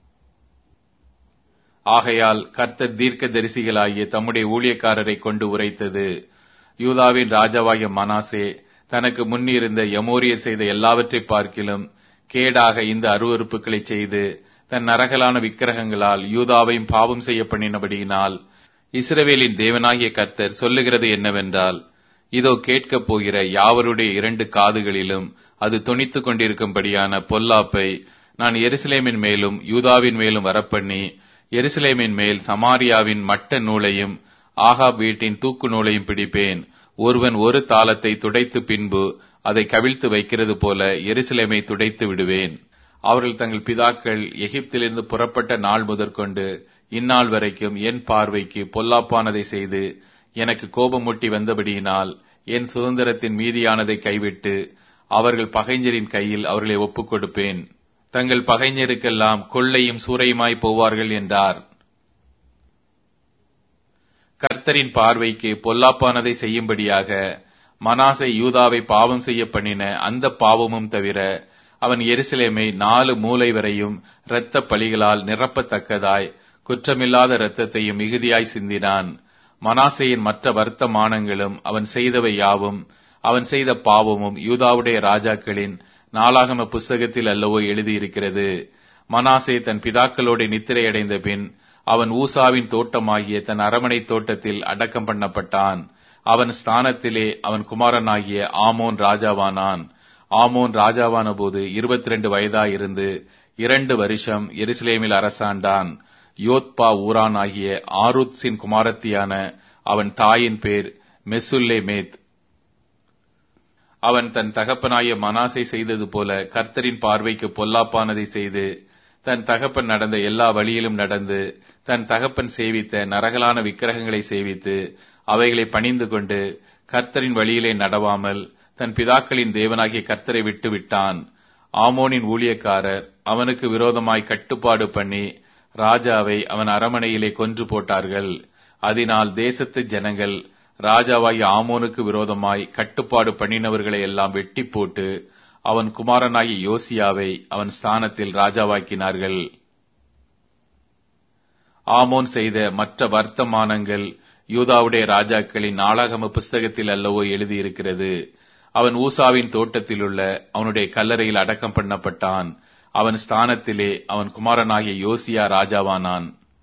ஆகையால் கர்த்தர் தீர்க்க தரிசிகளாகிய தம்முடைய ஊழியக்காரரை கொண்டு உரைத்தது யூதாவின் ராஜாவாகிய மனாசே தனக்கு முன்னிருந்த யமோரியர் செய்த எல்லாவற்றை பார்க்கிலும் கேடாக இந்த அருவறுப்புகளை செய்து தன் நரகலான விக்கிரகங்களால் யூதாவையும் பாவம் செய்ய பண்ணினபடியினால் இஸ்ரவேலின் தேவனாகிய கர்த்தர் சொல்லுகிறது என்னவென்றால் இதோ கேட்கப் போகிற யாவருடைய இரண்டு காதுகளிலும் அது துணித்துக் கொண்டிருக்கும்படியான பொல்லாப்பை நான் எருசலேமின் மேலும் யூதாவின் மேலும் வரப்பண்ணி எருசலேமின் மேல் சமாரியாவின் மட்ட நூலையும் ஆகாப் வீட்டின் தூக்கு நூலையும் பிடிப்பேன் ஒருவன் ஒரு தாளத்தை துடைத்து பின்பு அதை கவிழ்த்து வைக்கிறது போல எருசலேமை துடைத்து விடுவேன் அவர்கள் தங்கள் பிதாக்கள் எகிப்திலிருந்து புறப்பட்ட நாள் முதற்கொண்டு இந்நாள் வரைக்கும் என் பார்வைக்கு பொல்லாப்பானதை செய்து எனக்கு கோபமூட்டி வந்தபடியினால் என் சுதந்திரத்தின் மீதியானதை கைவிட்டு அவர்கள் பகைஞரின் கையில் அவர்களை ஒப்புக் கொடுப்பேன் தங்கள் பகைஞருக்கெல்லாம் கொள்ளையும் சூறையுமாய் போவார்கள் என்றார் கர்த்தரின் பார்வைக்கு பொல்லாப்பானதை செய்யும்படியாக மனாசை யூதாவை பாவம் செய்ய பண்ணின அந்த பாவமும் தவிர அவன் எருசலேமை நாலு மூலை வரையும் இரத்த பலிகளால் நிரப்பத்தக்கதாய் குற்றமில்லாத இரத்தத்தையும் மிகுதியாய் சிந்தினான் மனாசையின் மற்ற வர்த்தமானங்களும் அவன் செய்தவை யாவும் அவன் செய்த பாவமும் யூதாவுடைய ராஜாக்களின் நாளாகம புஸ்தகத்தில் அல்லவோ எழுதியிருக்கிறது மனாசே தன் பிதாக்களோடு நித்திரையடைந்த பின் அவன் ஊசாவின் தோட்டமாகிய தன் அரமனை தோட்டத்தில் அடக்கம் பண்ணப்பட்டான் அவன் ஸ்தானத்திலே அவன் குமாரனாகிய ஆமோன் ராஜாவானான் ஆமோன் ராஜாவான போது இருபத்தி ரெண்டு வயதாயிருந்து இரண்டு வருஷம் எருசலேமில் அரசாண்டான் யோத்பா ஊரான் ஆகிய ஆருத்ஸின் குமாரத்தியான அவன் தாயின் பேர் மெசுல்லே மேத் அவன் தன் தகப்பனாய மனாசை செய்தது போல கர்த்தரின் பார்வைக்கு பொல்லாப்பானதை செய்து தன் தகப்பன் நடந்த எல்லா வழியிலும் நடந்து தன் தகப்பன் சேவித்த நரகலான விக்கிரகங்களை சேவித்து அவைகளை பணிந்து கொண்டு கர்த்தரின் வழியிலே நடவாமல் தன் பிதாக்களின் தேவனாகிய கர்த்தரை விட்டு விட்டான் ஆமோனின் ஊழியக்காரர் அவனுக்கு விரோதமாய் கட்டுப்பாடு பண்ணி ராஜாவை அவன் அரமனையிலே கொன்று போட்டார்கள் அதனால் தேசத்து ஜனங்கள் ராஜாவாகிய ஆமோனுக்கு விரோதமாய் கட்டுப்பாடு பண்ணினவர்களை எல்லாம் வெட்டி போட்டு அவன் குமாரனாகிய யோசியாவை அவன் ஸ்தானத்தில் ராஜாவாக்கினார்கள் ஆமோன் செய்த மற்ற வர்த்தமானங்கள் யூதாவுடைய ராஜாக்களின் நாளாகம புஸ்தகத்தில் அல்லவோ எழுதியிருக்கிறது அவன் ஊசாவின் தோட்டத்திலுள்ள அவனுடைய கல்லறையில் அடக்கம் பண்ணப்பட்டான் அவன் ஸ்தானத்திலே அவன் குமாரனாகிய யோசியா ராஜாவானான்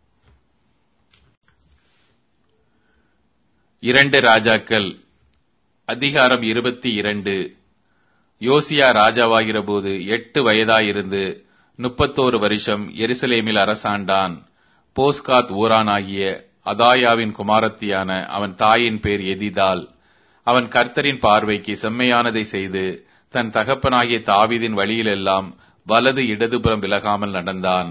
இரண்டு ராஜாக்கள் அதிகாரம் இருபத்தி இரண்டு யோசியா ராஜாவாகிற போது எட்டு வயதாயிருந்து முப்பத்தோரு வருஷம் எருசலேமில் அரசாண்டான் போஸ்காத் ஊரானாகிய அதாயாவின் குமாரத்தியான அவன் தாயின் பேர் எதிதால் அவன் கர்த்தரின் பார்வைக்கு செம்மையானதை செய்து தன் தகப்பனாகிய தாவீதின் வழியிலெல்லாம் வலது இடதுபுறம் விலகாமல் நடந்தான்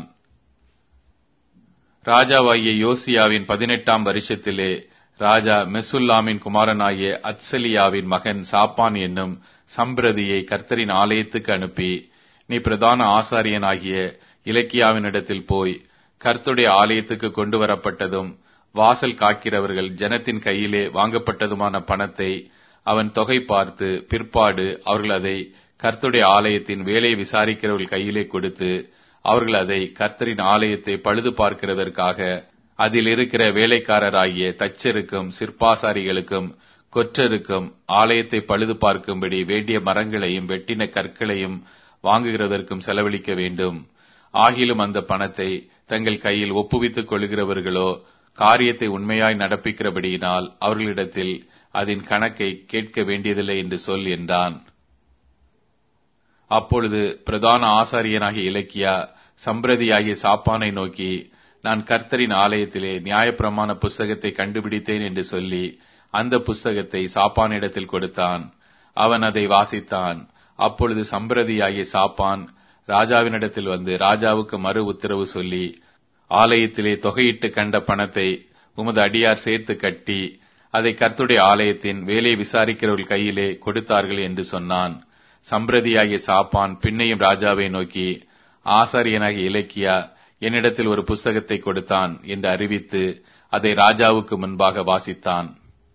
ராஜாவாகிய யோசியாவின் பதினெட்டாம் வருஷத்திலே ராஜா மெசுல்லாமின் குமாரனாகிய அத்சலியாவின் மகன் சாப்பான் என்னும் சம்பிரதியை கர்த்தரின் ஆலயத்துக்கு அனுப்பி நீ பிரதான ஆசாரியனாகிய இலக்கியாவினிடத்தில் போய் கர்த்துடைய ஆலயத்துக்கு கொண்டு வரப்பட்டதும் வாசல் காக்கிறவர்கள் ஜனத்தின் கையிலே வாங்கப்பட்டதுமான பணத்தை அவன் தொகை பார்த்து பிற்பாடு அவர்கள் அதை கர்த்துடைய ஆலயத்தின் வேலையை விசாரிக்கிறவர்கள் கையிலே கொடுத்து அவர்கள் அதை கர்த்தரின் ஆலயத்தை பழுது பார்க்கிறதற்காக அதில் இருக்கிற வேலைக்காரராகிய தச்சருக்கும் சிற்பாசாரிகளுக்கும் கொற்றருக்கும் ஆலயத்தை பழுது பார்க்கும்படி வேண்டிய மரங்களையும் வெட்டின கற்களையும் வாங்குகிறதற்கும் செலவழிக்க வேண்டும் ஆகிலும் அந்த பணத்தை தங்கள் கையில் ஒப்புவித்துக் கொள்கிறவர்களோ காரியத்தை உண்மையாய் நடப்பிக்கிறபடியினால் அவர்களிடத்தில் அதன் கணக்கை கேட்க வேண்டியதில்லை என்று சொல் என்றான் அப்பொழுது பிரதான ஆசாரியனாகிய இலக்கியா சம்பிரதியாகிய சாப்பானை நோக்கி நான் கர்த்தரின் ஆலயத்திலே நியாயப்பிரமாண புஸ்தகத்தை கண்டுபிடித்தேன் என்று சொல்லி அந்த புஸ்தகத்தை சாப்பானிடத்தில் கொடுத்தான் அவன் அதை வாசித்தான் அப்பொழுது சம்பிரதியாகிய சாப்பான் ராஜாவினிடத்தில் வந்து ராஜாவுக்கு மறு உத்தரவு சொல்லி ஆலயத்திலே தொகையிட்டு கண்ட பணத்தை உமது அடியார் சேர்த்து கட்டி அதை கர்த்துடைய ஆலயத்தின் வேலை விசாரிக்கிறவர்கள் கையிலே கொடுத்தார்கள் என்று சொன்னான் சம்பிரதியாகிய சாப்பான் பின்னையும் ராஜாவை நோக்கி ஆசாரியனாகிய இலக்கியா என்னிடத்தில் ஒரு புஸ்தகத்தை கொடுத்தான் என்று அறிவித்து அதை ராஜாவுக்கு முன்பாக வாசித்தான்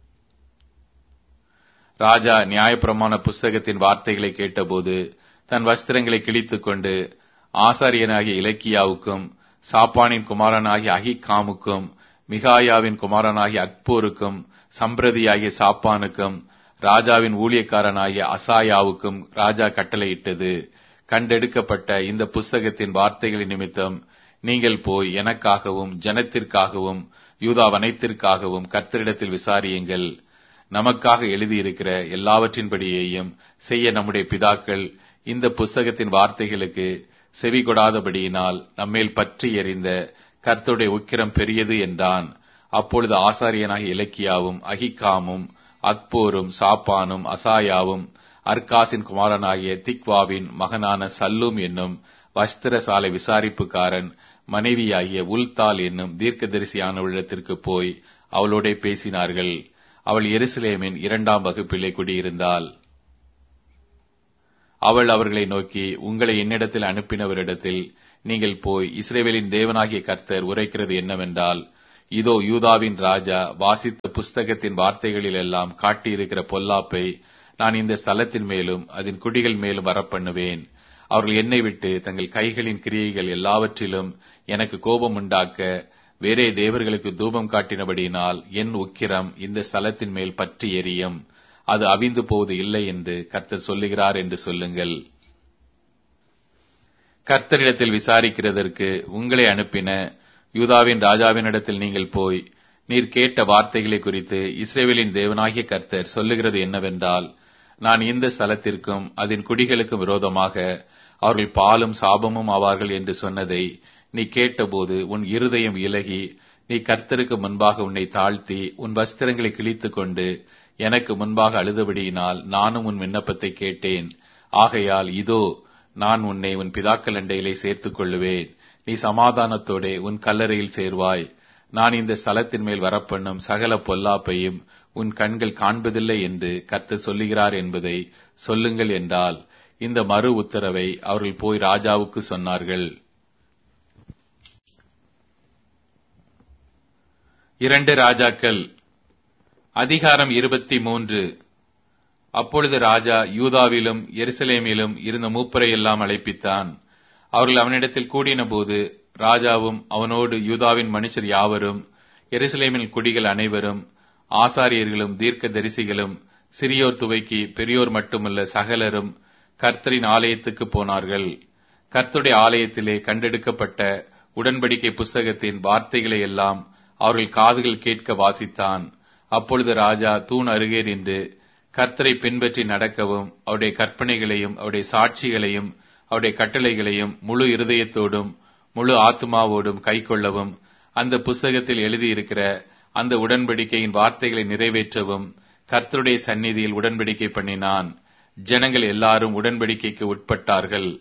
ராஜா நியாயப்பிரமாண புஸ்தகத்தின் வார்த்தைகளை கேட்டபோது தன் வஸ்திரங்களை கிழித்துக் கொண்டு ஆசாரியனாகிய இலக்கியாவுக்கும் சாப்பானின் குமாரனாகிய அகிகாமுக்கும் மிகாயாவின் குமாரனாகிய அக்போருக்கும் சம்பிரதியாகிய சாப்பானுக்கும் ராஜாவின் ஊழியக்காரனாகிய அசாயாவுக்கும் ராஜா கட்டளையிட்டது கண்டெடுக்கப்பட்ட இந்த புஸ்தகத்தின் வார்த்தைகளின் நிமித்தம் நீங்கள் போய் எனக்காகவும் ஜனத்திற்காகவும் யூதா வனைத்திற்காகவும் கர்த்தரிடத்தில் விசாரியுங்கள் நமக்காக எழுதியிருக்கிற எல்லாவற்றின்படியேயும் செய்ய நம்முடைய பிதாக்கள் இந்த புஸ்தகத்தின் வார்த்தைகளுக்கு செவி கொடாதபடியினால் நம்மேல் பற்றி எறிந்த கர்த்தருடைய உக்கிரம் பெரியது என்றான் அப்பொழுது ஆசாரியனாகிய இலக்கியாவும் அகிகாமும் அக்போரும் சாப்பானும் அசாயாவும் அர்காசின் குமாரனாகிய திக்வாவின் மகனான சல்லூம் என்னும் வஸ்திரசாலை விசாரிப்புக்காரன் மனைவியாகிய உல்தால் என்னும் தீர்க்கதரிசியானவளிடத்திற்கு போய் அவளோட பேசினார்கள் அவள் எருசலேமின் இரண்டாம் வகுப்பிலே குடியிருந்தாள் அவள் அவர்களை நோக்கி உங்களை என்னிடத்தில் அனுப்பினவரிடத்தில் நீங்கள் போய் இஸ்ரேவேலின் தேவனாகிய கர்த்தர் உரைக்கிறது என்னவென்றால் இதோ யூதாவின் ராஜா வாசித்த புஸ்தகத்தின் வார்த்தைகளில் எல்லாம் காட்டியிருக்கிற பொல்லாப்பை நான் இந்த ஸ்தலத்தின் மேலும் அதன் குடிகள் மேலும் வரப்பண்ணுவேன் அவர்கள் என்னை விட்டு தங்கள் கைகளின் கிரியைகள் எல்லாவற்றிலும் எனக்கு கோபம் உண்டாக்க வேறே தேவர்களுக்கு தூபம் காட்டினபடியினால் என் உக்கிரம் இந்த ஸ்தலத்தின் மேல் பற்றி எரியும் அது அவிந்து போவது இல்லை என்று கர்த்தர் சொல்லுகிறார் என்று சொல்லுங்கள் கர்த்தரிடத்தில் விசாரிக்கிறதற்கு உங்களை அனுப்பின யூதாவின் ராஜாவினிடத்தில் நீங்கள் போய் நீர் கேட்ட வார்த்தைகளை குறித்து இஸ்ரேவேலின் தேவனாகிய கர்த்தர் சொல்லுகிறது என்னவென்றால் நான் இந்த ஸ்தலத்திற்கும் அதன் குடிகளுக்கும் விரோதமாக அவர்கள் பாலும் சாபமும் ஆவார்கள் என்று சொன்னதை நீ கேட்டபோது உன் இருதயம் இலகி நீ கர்த்தருக்கு முன்பாக உன்னை தாழ்த்தி உன் வஸ்திரங்களை கிழித்துக் கொண்டு எனக்கு முன்பாக அழுதபடியினால் நானும் உன் விண்ணப்பத்தை கேட்டேன் ஆகையால் இதோ நான் உன்னை உன் பிதாக்கள் அண்டையிலே சேர்த்துக் கொள்ளுவேன் நீ சமாதானத்தோடே உன் கல்லறையில் சேர்வாய் நான் இந்த ஸ்தலத்தின் மேல் வரப்பண்ணும் சகல பொல்லாப்பையும் உன் கண்கள் காண்பதில்லை என்று கர்த்தர் சொல்லுகிறார் என்பதை சொல்லுங்கள் என்றால் இந்த மறு உத்தரவை அவர்கள் போய் ராஜாவுக்கு சொன்னார்கள் இரண்டு ராஜாக்கள் அதிகாரம் இருபத்தி மூன்று அப்பொழுது ராஜா யூதாவிலும் எருசலேமிலும் இருந்த மூப்பரை எல்லாம் அழைப்பித்தான் அவர்கள் அவனிடத்தில் கூடின போது ராஜாவும் அவனோடு யூதாவின் மனுஷர் யாவரும் எருசலேமின் குடிகள் அனைவரும் ஆசாரியர்களும் தீர்க்க தரிசிகளும் சிறியோர் துவைக்கி பெரியோர் மட்டுமல்ல சகலரும் கர்த்தரின் ஆலயத்துக்கு போனார்கள் கர்த்தருடைய ஆலயத்திலே கண்டெடுக்கப்பட்ட உடன்படிக்கை புஸ்தகத்தின் வார்த்தைகளை எல்லாம் அவர்கள் காதுகள் கேட்க வாசித்தான் அப்பொழுது ராஜா தூண் அருகே நின்று கர்த்தரை பின்பற்றி நடக்கவும் அவருடைய கற்பனைகளையும் அவருடைய சாட்சிகளையும் அவருடைய கட்டளைகளையும் முழு இருதயத்தோடும் முழு ஆத்மாவோடும் கைக்கொள்ளவும் அந்த புஸ்தகத்தில் எழுதியிருக்கிற அந்த உடன்படிக்கையின் வார்த்தைகளை நிறைவேற்றவும் கர்த்தருடைய சந்நிதியில் உடன்படிக்கை பண்ணினான் ஜனங்கள் எல்லாரும் உடன்படிக்கைக்கு உட்பட்டார்கள்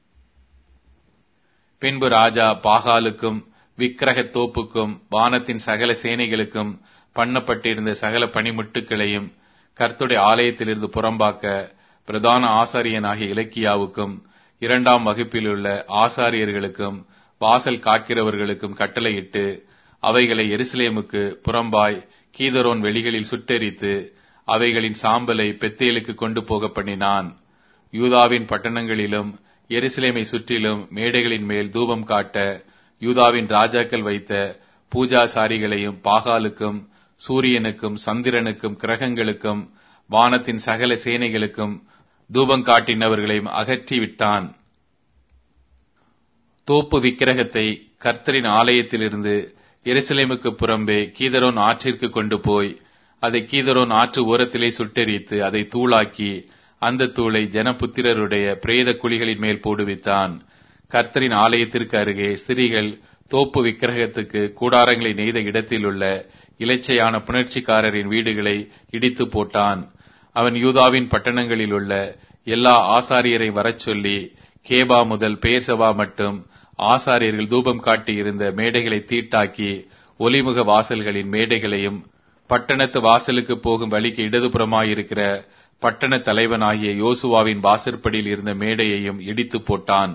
பின்பு ராஜா பாகாலுக்கும் விக்கிரக தோப்புக்கும் வானத்தின் சகல சேனைகளுக்கும் பண்ணப்பட்டிருந்த சகல பணிமுட்டுகளையும் கர்த்துடைய ஆலயத்திலிருந்து புறம்பாக்க பிரதான ஆசாரியனாகிய இலக்கியாவுக்கும் இரண்டாம் வகுப்பிலுள்ள ஆசாரியர்களுக்கும் வாசல் காக்கிறவர்களுக்கும் கட்டளையிட்டு அவைகளை எருசலேமுக்கு புறம்பாய் கீதரோன் வெளிகளில் சுட்டெரித்து அவைகளின் சாம்பலை பெத்தேலுக்கு கொண்டு போக பண்ணினான் யூதாவின் பட்டணங்களிலும் எருசலேமை சுற்றிலும் மேடைகளின் மேல் தூபம் காட்ட யூதாவின் ராஜாக்கள் வைத்த பூஜாசாரிகளையும் பாகாலுக்கும் சூரியனுக்கும் சந்திரனுக்கும் கிரகங்களுக்கும் வானத்தின் சகல சேனைகளுக்கும் தூபம் காட்டினவர்களையும் அகற்றி விட்டான் தோப்பு விக்கிரகத்தை கர்த்தரின் ஆலயத்திலிருந்து எருசலேமுக்கு புறம்பே கீதரோன் ஆற்றிற்கு கொண்டு போய் அதை கீதரோன் ஆற்று ஓரத்திலே சுட்டெரித்து அதை தூளாக்கி அந்த தூளை ஜனபுத்திரருடைய பிரேத குழிகளின் மேல் போடுவித்தான் கர்த்தரின் ஆலயத்திற்கு அருகே ஸ்திரீகள் தோப்பு விக்கிரகத்துக்கு கூடாரங்களை நெய்த இடத்தில் உள்ள இலச்சையான புணர்ச்சிக்காரரின் வீடுகளை இடித்து போட்டான் அவன் யூதாவின் பட்டணங்களில் உள்ள எல்லா ஆசாரியரை வரச் சொல்லி கேபா முதல் பேர்சவா மட்டும் ஆசாரியர்கள் தூபம் காட்டி இருந்த மேடைகளை தீட்டாக்கி ஒலிமுக வாசல்களின் மேடைகளையும் பட்டணத்து வாசலுக்கு போகும் வழிக்கு இடதுபுறமாயிருக்கிற பட்டண தலைவனாகிய யோசுவாவின் வாசற்படியில் இருந்த மேடையையும் இடித்து போட்டான்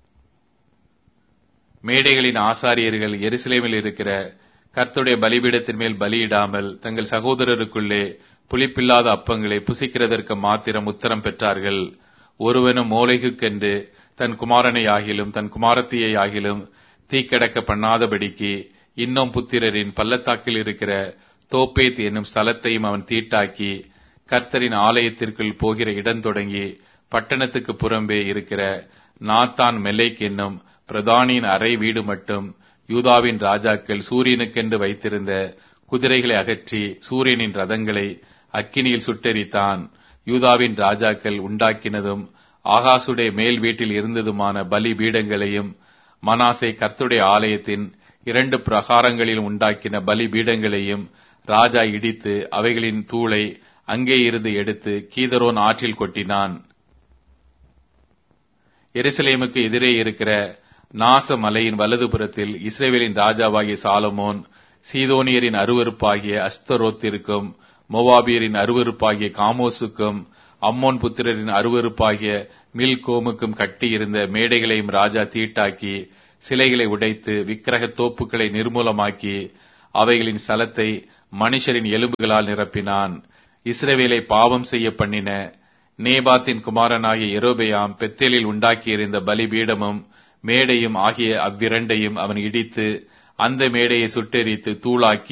மேடைகளின் ஆசாரியர்கள் எருசலேமில் இருக்கிற கர்த்துடைய பலிபீடத்தின் மேல் பலியிடாமல் தங்கள் சகோதரருக்குள்ளே புளிப்பில்லாத அப்பங்களை புசிக்கிறதற்கு மாத்திரம் உத்தரம் பெற்றார்கள் ஒருவனும் மோலைகுக்கென்று தன் குமாரனை ஆகிலும் தன் குமாரத்தியை ஆகிலும் தீக்கடக்க பண்ணாதபடிக்கு இன்னும் புத்திரரின் பள்ளத்தாக்கில் இருக்கிற தோப்பேத் என்னும் ஸ்தலத்தையும் அவன் தீட்டாக்கி கர்த்தரின் ஆலயத்திற்குள் போகிற இடம் தொடங்கி பட்டணத்துக்கு புறம்பே இருக்கிற நாத்தான் மெல்லைக் என்னும் பிரதானியின் அறை வீடு மட்டும் யூதாவின் ராஜாக்கள் சூரியனுக்கென்று வைத்திருந்த குதிரைகளை அகற்றி சூரியனின் ரதங்களை அக்கினியில் சுட்டெரித்தான் யூதாவின் ராஜாக்கள் உண்டாக்கினதும் ஆகாசுடைய மேல் வீட்டில் இருந்ததுமான பலி பீடங்களையும் மனாசை கர்த்துடைய ஆலயத்தின் இரண்டு பிரகாரங்களில் உண்டாக்கின பலி பீடங்களையும் ராஜா இடித்து அவைகளின் தூளை அங்கே இருந்து எடுத்து கீதரோன் ஆற்றில் கொட்டினான் எருசலேமுக்கு எதிரே இருக்கிற நாச மலையின் வலதுபுறத்தில் இஸ்ரேவேலின் ராஜாவாகிய சாலமோன் சீதோனியரின் அருவருப்பாகிய அஸ்தரோத்திற்கும் மோவாபியரின் அருவருப்பாகிய காமோசுக்கும் அம்மோன் புத்திரரின் அருவருப்பாகிய மில்கோமுக்கும் கட்டியிருந்த மேடைகளையும் ராஜா தீட்டாக்கி சிலைகளை உடைத்து விக்கிரக தோப்புகளை நிர்மூலமாக்கி அவைகளின் ஸ்தலத்தை மனுஷரின் எலும்புகளால் நிரப்பினான் இஸ்ரவேலை பாவம் செய்ய பண்ணின நேபாத்தின் குமாரனாகிய எரோபெயாம் பெத்தேலில் உண்டாக்கியிருந்த பலிபீடமும் மேடையும் ஆகிய அவ்விரண்டையும் அவன் இடித்து அந்த மேடையை சுட்டெரித்து தூளாக்கி